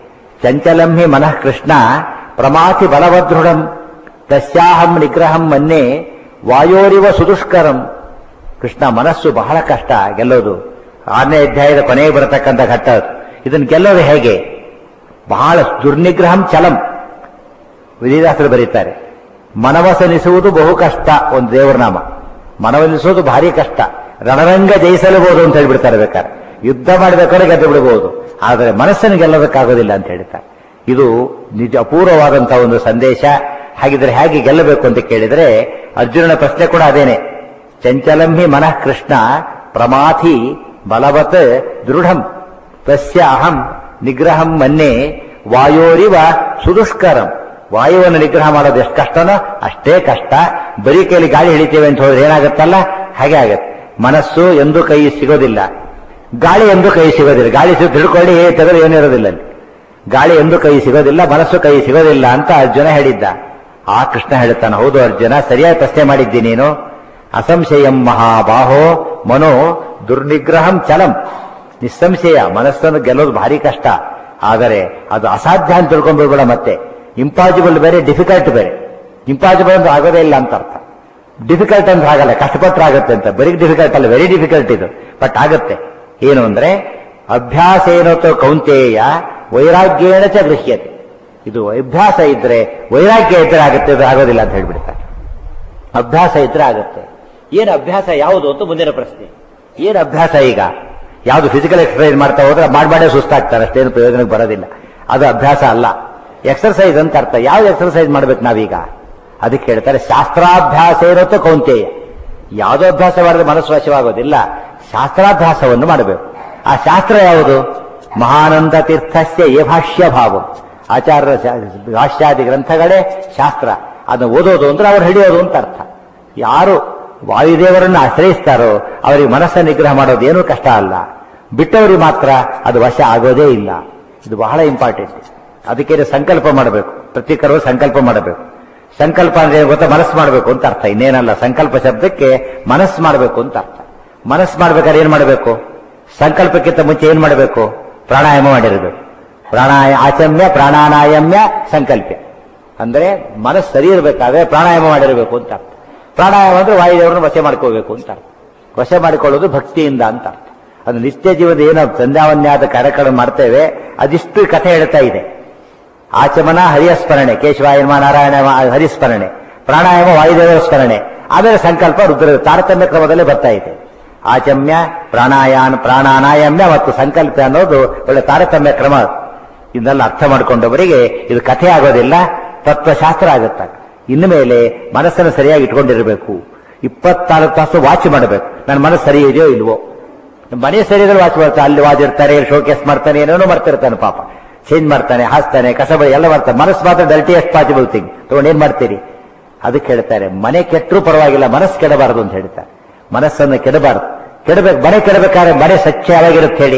[SPEAKER 1] ಚಂಚಲಂ ಹಿ ಮನಃ ಕೃಷ್ಣ ಪ್ರಮಾತಿ ಬಲವದೃಢಂ ತಸ್ಯಾಹಂ ನಿಗ್ರಹಂ ಮನ್ನೆ ವಾಯೋರಿವ ಸುದುಷ್ಕರಂ ಕೃಷ್ಣ ಮನಸ್ಸು ಬಹಳ ಕಷ್ಟ ಗೆಲ್ಲೋದು ಆರನೇ ಅಧ್ಯಾಯದ ಕೊನೆಗೆ ಬರತಕ್ಕಂಥ ಘಟ್ಟ ಅದು. ಇದನ್ನು ಗೆಲ್ಲೋದು ಹೇಗೆ ಬಹಳ ದುರ್ನಿಗ್ರಹಂ ಚಲಂ ವಿಧಿದಾಸರು ಬರೀತಾರೆ ಮನವಸನಿಸುವುದು ಬಹು ಕಷ್ಟ ಒಂದು ದೇವರ ನಾಮ ಮನವನಿಸುವುದು ಭಾರಿ ಕಷ್ಟ ರಣರಂಗ ಜಯಿಸಲಬಹುದು ಅಂತ ಹೇಳ್ಬಿಡ್ತಾರೆ ಬೇಕಾದ್ರೆ ಯುದ್ಧ ಮಾಡಬೇಕಾದ್ರೆ ಗೆದ್ದು ಬಿಡಬಹುದು ಆದರೆ ಮನಸ್ಸನ್ನು ಗೆಲ್ಲೋದಕ್ಕಾಗೋದಿಲ್ಲ ಅಂತ ಹೇಳ್ತಾರೆ ಇದು ನಿಜ ಅಪೂರ್ವವಾದಂತಹ ಒಂದು ಸಂದೇಶ ಹಾಗಿದ್ರೆ ಹೇಗೆ ಗೆಲ್ಲಬೇಕು ಅಂತ ಕೇಳಿದ್ರೆ ಅರ್ಜುನನ ಪ್ರಶ್ನೆ ಕೂಡ ಅದೇನೆ ಚಂಚಲಂ ಹಿ ಮನಃ ಕೃಷ್ಣ ಪ್ರಮಾಥಿ ಬಲವತ್ ದೃಢಂ ತಸ್ಯ ಅಹಂ ನಿಗ್ರಹಂ ಮನ್ನೆ ವಾಯೋರಿವ ಸುದುಷ್ಕರಂ ವಾಯುವನ್ನು ನಿಗ್ರಹ ಮಾಡೋದು ಎಷ್ಟು ಕಷ್ಟನೋ ಅಷ್ಟೇ ಕಷ್ಟ ಬರೀ ಕೈಲಿ ಗಾಳಿ ಹಿಡಿತೇವೆ ಅಂತ ಹೋದ್ರೆ ಏನಾಗುತ್ತಲ್ಲ ಹಾಗೆ ಆಗತ್ತೆ ಮನಸ್ಸು ಎಂದೂ ಕೈ ಸಿಗೋದಿಲ್ಲ ಗಾಳಿ ಎಂದೂ ಕೈ ಸಿಗೋದಿಲ್ಲ ಗಾಳಿ ಸಿಗ ತಿಳ್ಕೊಳ್ಳಿ ತೆಗೆದು ಏನಿರೋದಿಲ್ಲ ಅಲ್ಲಿ ಗಾಳಿ ಎಂದೂ ಕೈ ಸಿಗೋದಿಲ್ಲ ಮನಸ್ಸು ಕೈ ಸಿಗೋದಿಲ್ಲ ಅಂತ ಅರ್ಜುನ ಹೇಳಿದ್ದ ಆ ಕೃಷ್ಣ ಹೇಳ್ತಾನೆ ಹೌದು ಅರ್ಜುನ ಸರಿಯಾಗಿ ಪ್ರಶ್ನೆ ಮಾಡಿದ್ದಿ ನೀನು ಅಸಂಶಯಂ ಮಹಾಬಾಹೋ ಮನೋ ದುರ್ನಿಗ್ರಹಂ ಚಲಂ ನಿಸ್ಸಂಶಯ ಮನಸ್ಸನ್ನು ಗೆಲ್ಲೋದು ಭಾರಿ ಕಷ್ಟ ಆದರೆ ಅದು ಅಸಾಧ್ಯ ಅಂತ ತಿಳ್ಕೊಂಡ್ಬಿಡ್ಬೇಡ ಮತ್ತೆ ಇಂಪಾಸಿಬಲ್ ಬೇರೆ ಡಿಫಿಕಲ್ಟ್ ಬೇರೆ ಇಂಪಾಸಿಬಲ್ ಅಂದ್ರೆ ಆಗೋದೇ ಇಲ್ಲ ಅಂತ ಅರ್ಥ ಡಿಫಿಕಲ್ಟ್ ಅಂದ್ರೆ ಆಗಲ್ಲ ಕಷ್ಟಪಟ್ಟರೆ ಆಗುತ್ತೆ ಅಂತ ಬರೀ ಡಿಫಿಕಲ್ಟ್ ಅಲ್ಲ ವೆರಿ ಡಿಫಿಕಲ್ಟ್ ಇದು ಬಟ್ ಆಗುತ್ತೆ ಏನು ಅಂದ್ರೆ ಅಭ್ಯಾಸೇನೋ ಕೌಂತೇಯ ವೈರಾಗ್ಯೇಣ ಚ ಗೃಹ್ಯತೆ ಇದು ಅಭ್ಯಾಸ ಇದ್ರೆ ವೈರಾಗ್ಯ ಇದ್ರೆ ಆಗುತ್ತೆ ಇದು ಆಗೋದಿಲ್ಲ ಅಂತ ಹೇಳ್ಬಿಡ್ತಾರೆ ಅಭ್ಯಾಸ ಇದ್ರೆ ಆಗುತ್ತೆ ಏನು ಅಭ್ಯಾಸ ಯಾವುದು ಅಂತ ಮುಂದಿನ ಪ್ರಶ್ನೆ ಏನು ಅಭ್ಯಾಸ ಈಗ ಯಾವುದು ಫಿಸಿಕಲ್ ಎಕ್ಸರ್ಸೈಸ್ ಮಾಡ್ತಾ ಹೋದ್ರೆ ಮಾಡ್ಮಾಡೇ ಸುಸ್ತಾಗ್ತಾರೆ ಅಷ್ಟೇನು ಪ್ರಯೋಜನಕ್ಕೆ ಬರೋದಿಲ್ಲ ಅದು ಅಭ್ಯಾಸ ಅಲ್ಲ ಎಕ್ಸರ್ಸೈಸ್ ಅಂತ ಅರ್ಥ ಯಾವ್ದು ಎಕ್ಸರ್ಸೈಸ್ ಮಾಡ್ಬೇಕು ನಾವೀಗ ಅದಕ್ಕೆ ಹೇಳ್ತಾರೆ ಶಾಸ್ತ್ರಾಭ್ಯಾಸ ಇರುತ್ತೋ ಕೌಂತೇಯ ಯಾವುದೋ ಅಭ್ಯಾಸ ಮಾಡಿದ್ರೆ ಮನಸ್ಸು ವಶವಾಗೋದಿಲ್ಲ ಶಾಸ್ತ್ರಾಭ್ಯಾಸವನ್ನು ಮಾಡಬೇಕು ಆ ಶಾಸ್ತ್ರ ಯಾವುದು ಮಹಾನಂದ ತೀರ್ಥಸ್ಯ ಏ ಭಾಷ್ಯ ಭಾವ ಆಚಾರ್ಯ ಭಾಷ್ಯಾದಿ ಗ್ರಂಥಗಳೇ ಶಾಸ್ತ್ರ ಅದನ್ನು ಓದೋದು ಅಂದ್ರೆ ಅವ್ರು ಹಿಡಿಯೋದು ಅಂತ ಅರ್ಥ ಯಾರು ವಾಯುದೇವರನ್ನು ಆಶ್ರಯಿಸ್ತಾರೋ ಅವರಿಗೆ ಮನಸ್ಸ ನಿಗ್ರಹ ಮಾಡೋದು ಏನೂ ಕಷ್ಟ ಅಲ್ಲ ಬಿಟ್ಟವರಿಗೆ ಮಾತ್ರ ಅದು ವಶ ಆಗೋದೇ ಇಲ್ಲ ಇದು ಬಹಳ ಇಂಪಾರ್ಟೆಂಟ್ ಅದಕ್ಕೆ ಸಂಕಲ್ಪ ಮಾಡಬೇಕು ಪ್ರತಿ ಕರು ಸಂಕಲ್ಪ ಮಾಡಬೇಕು ಸಂಕಲ್ಪ ಅಂದ್ರೆ ಏನು ಗೊತ್ತಾ ಮನಸ್ಸು ಮಾಡಬೇಕು ಅಂತ ಅರ್ಥ ಇನ್ನೇನಲ್ಲ ಸಂಕಲ್ಪ ಶಬ್ದಕ್ಕೆ ಮನಸ್ಸು ಮಾಡಬೇಕು ಅಂತ ಅರ್ಥ ಮನಸ್ಸು ಮಾಡ್ಬೇಕಾದ್ರೆ ಏನ್ ಮಾಡಬೇಕು ಸಂಕಲ್ಪಕ್ಕಿಂತ ಮುಂಚೆ ಏನ್ ಮಾಡಬೇಕು ಪ್ರಾಣಾಯಾಮ ಮಾಡಿರಬೇಕು ಪ್ರಾಣಾಯ ಆಚಮ್ಯ ಪ್ರಾಣಾನಾಯಮ್ಯ ಸಂಕಲ್ಪ್ಯ ಅಂದ್ರೆ ಮನಸ್ಸು ಸರಿ ಇರಬೇಕಾದ್ರೆ ಪ್ರಾಣಾಯಾಮ ಮಾಡಿರಬೇಕು ಅಂತ ಅರ್ಥ ಪ್ರಾಣಾಯಾಮ ಅಂದ್ರೆ ವಾಯುದೇವರನ್ನು ವಶ ಮಾಡ್ಕೋಬೇಕು ಅಂತ ಅರ್ಥ ವಶ ಮಾಡಿಕೊಳ್ಳೋದು ಭಕ್ತಿಯಿಂದ ಅಂತ ಅರ್ಥ ಅದು ನಿತ್ಯ ಜೀವದ ಏನೋ ಸಂಧ್ಯಾವನ್ಯಾದ ಕಾರ್ಯಕ್ರಮ ಮಾಡ್ತೇವೆ ಅದಿಷ್ಟು ಕಥೆ ಹೇಳ್ತಾ ಇದೆ ಆಚಮನ ಹರಿಯಸ್ಮರಣೆ ಕೇಶವಾಯಮ ನಾರಾಯಣ ಹರಿಸ್ಮರಣೆ ಪ್ರಾಣಾಯಾಮ ವಾಯುದೇವರ ಸ್ಮರಣೆ ಆಮೇಲೆ ಸಂಕಲ್ಪ ರುದ್ರ ತಾರತಮ್ಯ ಕ್ರಮದಲ್ಲಿ ಬರ್ತಾ ಇದೆ ಆಚಮ್ಯ ಪ್ರಾಣಾಯಾನ ಪ್ರಾಣಾನಾಯಮ್ಯ ಮತ್ತು ಸಂಕಲ್ಪ ಅನ್ನೋದು ಒಳ್ಳೆ ತಾರತಮ್ಯ ಕ್ರಮ ಇದನ್ನೆಲ್ಲ ಅರ್ಥ ಮಾಡಿಕೊಂಡವರಿಗೆ ಇದು ಕಥೆ ಆಗೋದಿಲ್ಲ ತತ್ವಶಾಸ್ತ್ರ ಆಗುತ್ತೆ ಇನ್ನು ಮೇಲೆ ಮನಸ್ಸನ್ನು ಸರಿಯಾಗಿ ಇಟ್ಕೊಂಡಿರಬೇಕು ಇಪ್ಪತ್ನಾಲ್ಕು ತಾಸು ವಾಚ್ ಮಾಡಬೇಕು ನನ್ನ ಮನಸ್ಸು ಸರಿ ಇದೆಯೋ ಇಲ್ವೋ ಮನೆ ಸರಿಯಾಗಿ ವಾಚ್ ಮಾಡ್ತಾರೆ ಅಲ್ಲಿ ವಾಚ್ ಇರ್ತಾರೆ ಶೋಕೇಸ್ ಮಾಡ್ತಾನೆ ಏನೇನೋ ಮಾಡ್ತಿರ್ತಾನೆ ಪಾಪ ಚೇಂಜ್ ಮಾಡ್ತಾನೆ ಹಾಸ್ತಾನೆ ಕಸ ಬಳಿ ಎಲ್ಲ ಮಾಡ್ತಾನೆ ಮನಸ್ಸು ಮಾತ್ರ ಡಲ್ಟಿಯಸ್ಟ್ ಪಾಸಿಬಲ್ ಥಿಂಗ್ ತಗೊಂಡು ಏನ್ ಮಾಡ್ತೀರಿ ಅದಕ್ಕೆ ಹೇಳ್ತಾರೆ ಮನೆ ಕೆಟ್ಟರೂ ಪರವಾಗಿಲ್ಲ ಮನಸ್ಸು ಕೆಡಬಾರದು ಅಂತ ಹೇಳ್ತಾರೆ ಮನಸ್ಸನ್ನು ಕೆಡಬಾರದು ಕೆಡಬೇಕು ಮನೆ ಕೆಡಬೇಕಾದ್ರೆ ಮನೆ ಸ್ವಚ್ಛವಾಗಿರುತ್ತೆ ಹೇಳಿ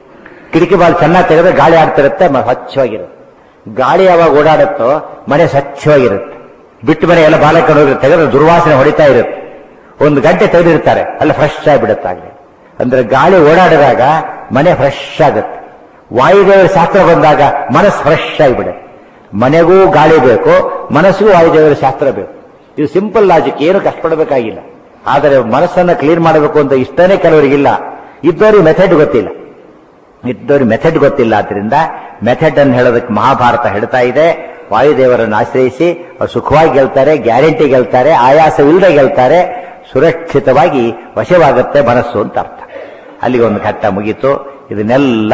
[SPEAKER 1] ಕಿಟಕಿ ಬಾಲ್ ಚೆನ್ನಾಗಿ ತೆಗೆದ್ರೆ ಗಾಳಿ ಆಡ್ತಿರುತ್ತೆ ಮ- ಸ್ವಚ್ಛವಾಗಿರುತ್ತೆ ಗಾಳಿ ಯಾವಾಗ ಓಡಾಡುತ್ತೋ ಮನೆ ಸ್ವಚ್ಛವಾಗಿರುತ್ತೆ ಬಿಟ್ಟು ಮನೆ ಎಲ್ಲ ಬಾಲಕರು ಹೋಗಿ ತೆಗೆದ್ರೆ ದುರ್ವಾಸನೆ ಹೊಡಿತಾ ಇರುತ್ತೆ ಒಂದು ಗಂಟೆ ತೆಗೆದಿರ್ತಾರೆ ಅಲ್ಲ ಫ್ರೆಶ್ ಆಗಿಬಿಡುತ್ತೆ ಆಗಲಿ ಅಂದ್ರೆ ಗಾಳಿ ಓಡಾಡಿದಾಗ ಮನೆ ಫ್ರೆಶ್ ಆಗುತ್ತೆ ವಾಯುದೇವರ ಶಾಸ್ತ್ರ ಬಂದಾಗ ಮನಸ್ಸು ಫ್ರೆಶ್ ಆಗಿಬಿಡುತ್ತೆ ಮನೆಗೂ ಗಾಳಿ ಬೇಕು ಮನಸ್ಸಿಗೂ ವಾಯುದೇವರ ಶಾಸ್ತ್ರ ಬೇಕು ಇದು ಸಿಂಪಲ್ ಲಾಜಿಕ್ ಏನು ಕಷ್ಟಪಡಬೇಕಾಗಿಲ್ಲ ಆದರೆ ಮನಸ್ಸನ್ನ ಕ್ಲೀನ್ ಮಾಡಬೇಕು ಅಂತ ಇಷ್ಟನೇ ಕೆಲವರಿಗಿಲ್ಲ ಇದ್ದವರಿಗೆ ಮೆಥಡ್ ಗೊತ್ತಿಲ್ಲ ಇದ್ದವ್ರಿಗೆ ಮೆಥಡ್ ಗೊತ್ತಿಲ್ಲ ಆದ್ರಿಂದ ಮೆಥಡ್ ಅನ್ನು ಹೇಳೋದಕ್ಕೆ ಮಹಾಭಾರತ ಹೇಳ್ತಾ ಇದೆ ವಾಯುದೇವರನ್ನು ಆಶ್ರಯಿಸಿ ಅವ್ರು ಸುಖವಾಗಿ ಗೆಲ್ತಾರೆ ಗ್ಯಾರಂಟಿ ಗೆಲ್ತಾರೆ ಆಯಾಸವಿಲ್ಲದೆ ಗೆಲ್ತಾರೆ ಸುರಕ್ಷಿತವಾಗಿ ವಶವಾಗುತ್ತೆ ಮನಸ್ಸು ಅಂತ ಅರ್ಥ ಅಲ್ಲಿಗೆ ಒಂದು ಘಟ್ಟ ಮುಗೀತು ಇದನ್ನೆಲ್ಲ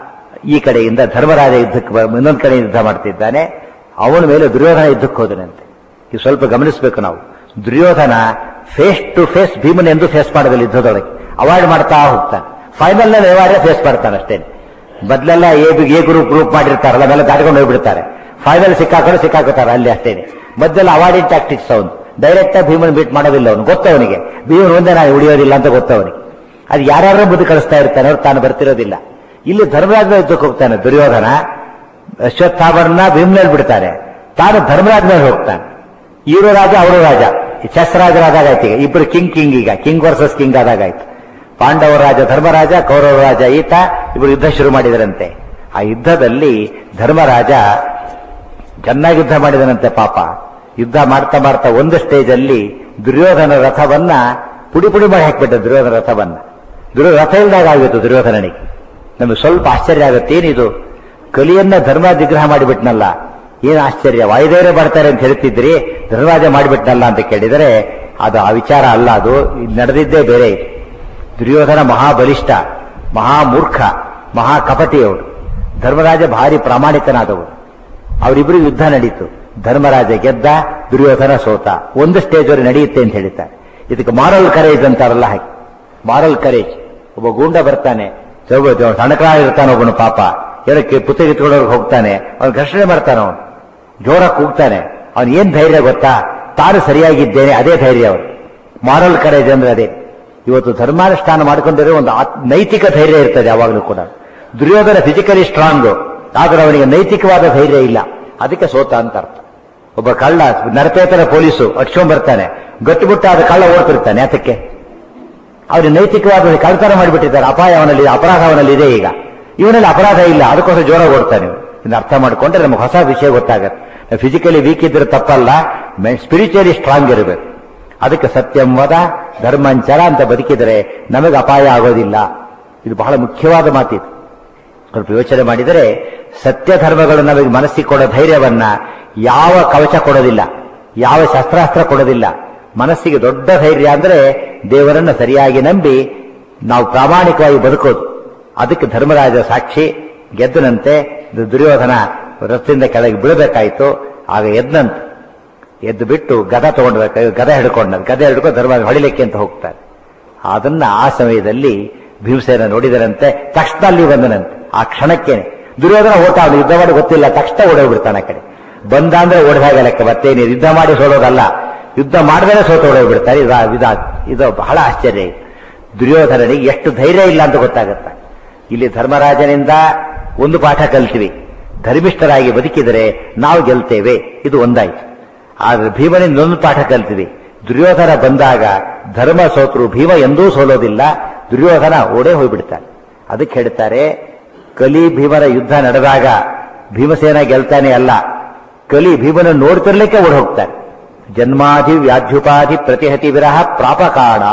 [SPEAKER 1] ಈ ಕಡೆಯಿಂದ ಧರ್ಮರಾಜ ಯುದ್ಧಕ್ಕೆ ಬ- ಇನ್ನೊಂದು ಕಡೆ ಯುದ್ಧ ಮಾಡ್ತಿದ್ದಾನೆ ಅವನ ಮೇಲೆ ದುರ್ಯೋಧನ ಯುದ್ಧಕ್ಕೆ ಹೋದನಂತೆ ಇದು ಸ್ವಲ್ಪ ಗಮನಿಸಬೇಕು ನಾವು ದುರ್ಯೋಧನ ಫೇಸ್ ಟು ಫೇಸ್ ಭೀಮನ್ ಎಂದು ಫೇಸ್ ಮಾಡೋದಿಲ್ಲ ಯುದ್ಧದೊಳಗೆ ಅವಾಯ್ಡ್ ಮಾಡ್ತಾ ಹೋಗ್ತಾನೆ ಫೈನಲ್ ನಲ್ಲಿ ವ್ಯವಹಾರ ಫೇಸ್ ಮಾಡ್ತಾನೆ ಅಷ್ಟೇ ಮೊದಲೆಲ್ಲ ಎ ಎ ಗ್ರೂಪ್ ಗ್ರೂಪ್ ಮಾಡಿರ್ತಾರಲ್ಲ ಅವೆಲ್ಲ ದಾಟ್ಕೊಂಡು ಹೋಗ್ಬಿಡ್ತಾರೆ ಫೈನಲ್ ಸಿಕ್ಕಾಕೊಂಡು ಸಿಕ್ಕಾಕೋತಾರೆ ಅಲ್ಲಿ ಅಷ್ಟೇನೆ ಮಧ್ಯದಲ್ಲಿ ಅವಾರ್ಡಿಂಗ್ ಟ್ಯಾಕ್ಟಿಕ್ಸ್ ಅವನು ಡೈರೆಕ್ಟ್ ಆಗಿ ಭೀಮನ್ ಬೀಟ್ ಮಾಡೋದಿಲ್ಲ ಅವನು ಗೊತ್ತವನಿಗೆ ಭೀಮನ್ ಮುಂದೆ ನಾನು ಉಳಿಯೋದಿಲ್ಲ ಅಂತ ಗೊತ್ತವನಿಗೆ ಅದು ಯಾರ್ಯಾರೋ ಬುದ್ಧಿ ಕಳಿಸ್ತಾ ಇರ್ತಾನೆ ಅವ್ರು ತಾನು ಬರ್ತಿರೋದಿಲ್ಲ ಇಲ್ಲಿ ಧರ್ಮರಾಜನ ಯುದ್ಧಕ್ಕೆ ಹೋಗ್ತಾನೆ ದುರ್ಯೋಧನ ಅಶ್ವತ್ಥಾಮರನ್ನ ಭೀಮ್ನಲ್ಲಿ ಬಿಡ್ತಾನೆ ತಾನು ಧರ್ಮರಾಜ ಮೇಲೆ ಹೋಗ್ತಾನೆ ಇವರು ರಾಜ ಅವರು ರಾಜ ಈ ಚೆಸ್ ರಾಜರಾದಾಗ ಆಯ್ತು ಈಗ ಇಬ್ರು ಕಿಂಗ್ ಕಿಂಗ್ ಈಗ ಕಿಂಗ್ ವರ್ಸಸ್ ಕಿಂಗ್ ಆದಾಗ ಆಯ್ತು ಪಾಂಡವ ರಾಜ ಧರ್ಮರಾಜ ಕೌರವ ರಾಜ ಈತ ಇವರು ಯುದ್ಧ ಶುರು ಮಾಡಿದರಂತೆ ಆ ಯುದ್ಧದಲ್ಲಿ ಧರ್ಮರಾಜ ಚೆನ್ನಾಗಿ ಯುದ್ಧ ಮಾಡಿದನಂತೆ ಪಾಪ ಯುದ್ಧ ಮಾಡ್ತಾ ಮಾಡ್ತಾ ಒಂದು ಸ್ಟೇಜ್ ಅಲ್ಲಿ ದುರ್ಯೋಧನ ರಥವನ್ನ ಪುಡಿ ಪುಡಿ ಮಾಡಿ ಹಾಕ್ಬಿಟ್ಟ ದುರ್ಯೋಧನ ರಥವನ್ನ ದುರ್ಯೋ ರಥ ಇಲ್ದಾಗ ಆಗಿತ್ತು ದುರ್ಯೋಧನನಿಗೆ ನಮಗೆ ಸ್ವಲ್ಪ ಆಶ್ಚರ್ಯ ಆಗುತ್ತೆ ಏನಿದು ಕಲಿಯನ್ನ ಧರ್ಮ ನಿಗ್ರಹ ಮಾಡಿಬಿಟ್ನಲ್ಲ ಏನು ಆಶ್ಚರ್ಯ ವಾಯುದೇವರೇ ಮಾಡ್ತಾರೆ ಅಂತ ಹೇಳ್ತಿದ್ರಿ ಧರ್ಮರಾಜ ಮಾಡಿಬಿಟ್ನಲ್ಲ ಅಂತ ಕೇಳಿದರೆ ಅದು ಆ ವಿಚಾರ ಅಲ್ಲ ಅದು ಇದು ನಡೆದಿದ್ದೇ ಬೇರೆ ಇದು ದುರ್ಯೋಧನ ಮಹಾಬಲಿಷ್ಠ ಮಹಾಮೂರ್ಖ ಮಹಾ ಕಪಟಿಯವರು ಧರ್ಮರಾಜ ಭಾರಿ ಪ್ರಾಮಾಣಿಕನಾದವರು ಅವರಿಬ್ಬರು ಯುದ್ಧ ನಡೀತು ಧರ್ಮರಾಜ ಗೆದ್ದ ದುರ್ಯೋಧನ ಸೋತ ಒಂದು ಸ್ಟೇಜ್ ವರೆಗೆ ನಡೆಯುತ್ತೆ ಅಂತ ಹೇಳ್ತಾರೆ ಇದಕ್ಕೆ ಮಾರಲ್ ಕರೇಜ್ ಅಂತಾರಲ್ಲ ಹಾಗೆ ಮಾರಲ್ ಕರೇಜ್ ಒಬ್ಬ ಗೂಂಡ ಬರ್ತಾನೆ ಸಣ್ಣಕರಾಗ ಇರ್ತಾನೆ ಒಬ್ಬನು ಪಾಪ ಏನಕ್ಕೆ ಪುಸ್ತಕ ಇಟ್ಕೊಂಡವ್ರಿಗೆ ಹೋಗ್ತಾನೆ ಅವ್ನು ಘರ್ಷಣೆ ಮಾಡ್ತಾನೆ ಅವನು ಜೋರ ಕೂಗ್ತಾನೆ ಅವನು ಏನ್ ಧೈರ್ಯ ಗೊತ್ತಾ ತಾನು ಸರಿಯಾಗಿದ್ದೇನೆ ಅದೇ ಧೈರ್ಯ ಅವನು ಮಾರಲ್ ಕರೇಜ್ ಅಂದ್ರೆ ಅದೇ ಇವತ್ತು ಧರ್ಮಾನುಷ್ಠಾನ ಮಾಡ್ಕೊಂಡಿರೋ ಒಂದು ಆತ್- ನೈತಿಕ ಧೈರ್ಯ ಇರ್ತದೆ ಯಾವಾಗಲೂ ಕೂಡ ದುರ್ಯೋಧನ ಫಿಸಿಕಲಿ ಸ್ಟ್ರಾಂಗ್ ಆದ್ರೆ ಅವನಿಗೆ ನೈತಿಕವಾದ ಧೈರ್ಯ ಇಲ್ಲ ಅದಕ್ಕೆ ಸೋತ ಅಂತ ಅರ್ಥ ಒಬ್ಬ ಕಳ್ಳ ನರಪೇತರ ಪೊಲೀಸು ಅಟ್ಕೊಂಡ್ ಬರ್ತಾನೆ ಗಟ್ಟಿಬಿಟ್ಟಾದ ಕಳ್ಳ ಓಡ್ತಿರ್ತಾನೆ ಅದಕ್ಕೆ ಅವ್ರಿಗೆ ನೈತಿಕವಾದ ಕಳ್ತನ ಮಾಡಿಬಿಟ್ಟಿದ್ದಾರೆ ಅಪಾಯ ಅವನಲ್ಲಿ ಅಪರಾಧ ಅವನಲ್ಲಿ ಇದೆ ಈಗ ಇವನಲ್ಲಿ ಅಪರಾಧ ಇಲ್ಲ ಅದಕ್ಕೋಸ್ಕರ ಜೋರ ಓಡ್ತಾನೆ ಇನ್ನು ಅರ್ಥ ಮಾಡ್ಕೊಂಡ್ರೆ ನಮಗೆ ಹೊಸ ವಿಷಯ ಗೊತ್ತಾಗತ್ತೆ ಫಿಸಿಕಲಿ ವೀಕ್ ಇದ್ರೆ ತಪ್ಪಲ್ಲ ಸ್ಪಿರಿಚುವಲಿ ಸ್ಟ್ರಾಂಗ್ ಇರಬೇಕು ಅದಕ್ಕೆ ಸತ್ಯಂ ವದ ಧರ್ಮಂಚರ ಅಂತ ಬದುಕಿದರೆ ನಮಗೆ ಅಪಾಯ ಆಗೋದಿಲ್ಲ ಇದು ಬಹಳ ಮುಖ್ಯವಾದ ಮಾತಿದು ಸ್ವಲ್ಪ ಯೋಚನೆ ಮಾಡಿದರೆ ಸತ್ಯ ಧರ್ಮಗಳು ನಮಗೆ ಮನಸ್ಸಿಗೆ ಕೊಡೋ ಧೈರ್ಯವನ್ನ ಯಾವ ಕವಚ ಕೊಡೋದಿಲ್ಲ ಯಾವ ಶಸ್ತ್ರಾಸ್ತ್ರ ಕೊಡೋದಿಲ್ಲ ಮನಸ್ಸಿಗೆ ದೊಡ್ಡ ಧೈರ್ಯ ಅಂದ್ರೆ ದೇವರನ್ನ ಸರಿಯಾಗಿ ನಂಬಿ ನಾವು ಪ್ರಾಮಾಣಿಕವಾಗಿ ಬದುಕೋದು ಅದಕ್ಕೆ ಧರ್ಮರಾಜ ಸಾಕ್ಷಿ ಗೆದ್ದನಂತೆ ದು- ದುರ್ಯೋಧನ ರಥದಿಂದ ಕೆಳಗೆ ಬೀಳಬೇಕಾಯ್ತು ಆಗ ಎದ್ನಂತೆ ಎದ್ದು ಬಿಟ್ಟು ಗದ ತಗೊಂಡ್ಬೇಕು ಗದ ಹಿಡ್ಕೊಂಡ ಗದ ಹಿಡ್ಕೊಂಡು ಧರ್ಮರಾಜ ಹೊಡಿಲಿಕ್ಕೆ ಅಂತ ಹೋಗ್ತಾರೆ ಅದನ್ನ ಆ ಸಮಯದಲ್ಲಿ ಭೀಮಸೇನ ನೋಡಿದರಂತೆ ತಕ್ಷಣ ಅಲ್ಲಿ ಬಂದನಂತೆ ಆ ಕ್ಷಣಕ್ಕೇನೆ ದುರ್ಯೋಧನ ಓಟ ಅವನು ಯುದ್ಧ ಮಾಡಿ ಗೊತ್ತಿಲ್ಲ ತಕ್ಷಣ ಓಡೋಗ್ಬಿಡ್ತಾನೆ ಆ ಕಡೆ ಬಂದ ಅಂದ್ರೆ ಓಡಿದಾಗ ಲೆಕ್ಕ ಮತ್ತೇನು ಯುದ್ಧ ಮಾಡಿ ಸೋಲೋದಲ್ಲ ಯುದ್ಧ ಮಾಡಿದ್ರೆ ಸೋತು ಓಡೋಗ್ಬಿಡ್ತಾರೆ ಇದ ಇದ ಇದು ಬಹಳ ಆಶ್ಚರ್ಯ ಇದು. ದುರ್ಯೋಧನನಿಗೆ ಎಷ್ಟು ಧೈರ್ಯ ಇಲ್ಲ ಅಂತ ಗೊತ್ತಾಗುತ್ತೆ ಇಲ್ಲಿ ಧರ್ಮರಾಜನಿಂದ ಒಂದು ಪಾಠ ಕಲ್ತೀವಿ ಧರ್ಮಿಷ್ಠರಾಗಿ ಬದುಕಿದರೆ ನಾವು ಗೆಲ್ತೇವೆ ಇದು ಒಂದಾಯ್ತು ಆದ್ರೆ ಭೀಮನಿಂದ ಒಂದು ಪಾಠ ಕಲ್ತೀವಿ ದುರ್ಯೋಧನ ಬಂದಾಗ ಧರ್ಮ ಸೋತರು ಭೀಮ ಎಂದೂ ಸೋಲೋದಿಲ್ಲ ದುರ್ಯೋಧನ ಓಡೇ ಹೋಗ್ಬಿಡ್ತಾನೆ ಅದಕ್ಕೆ ಹೇಳ್ತಾರೆ ಕಲಿ ಭೀಮನ ಯುದ್ಧ ನಡೆದಾಗ ಭೀಮಸೇನ ಗೆಲ್ತಾನೆ ಅಲ್ಲ ಕಲಿ ಭೀಮನ ನೋಡ್ತಿರ್ಲಿಕ್ಕೆ ಓಡ್ ಹೋಗ್ತಾನೆ ಜನ್ಮಾಧಿ ವ್ಯಾಧ್ಯುಪಾಧಿ ಪ್ರತಿಹತಿ ವಿರಹ ಪ್ರಾಪಕಾಣ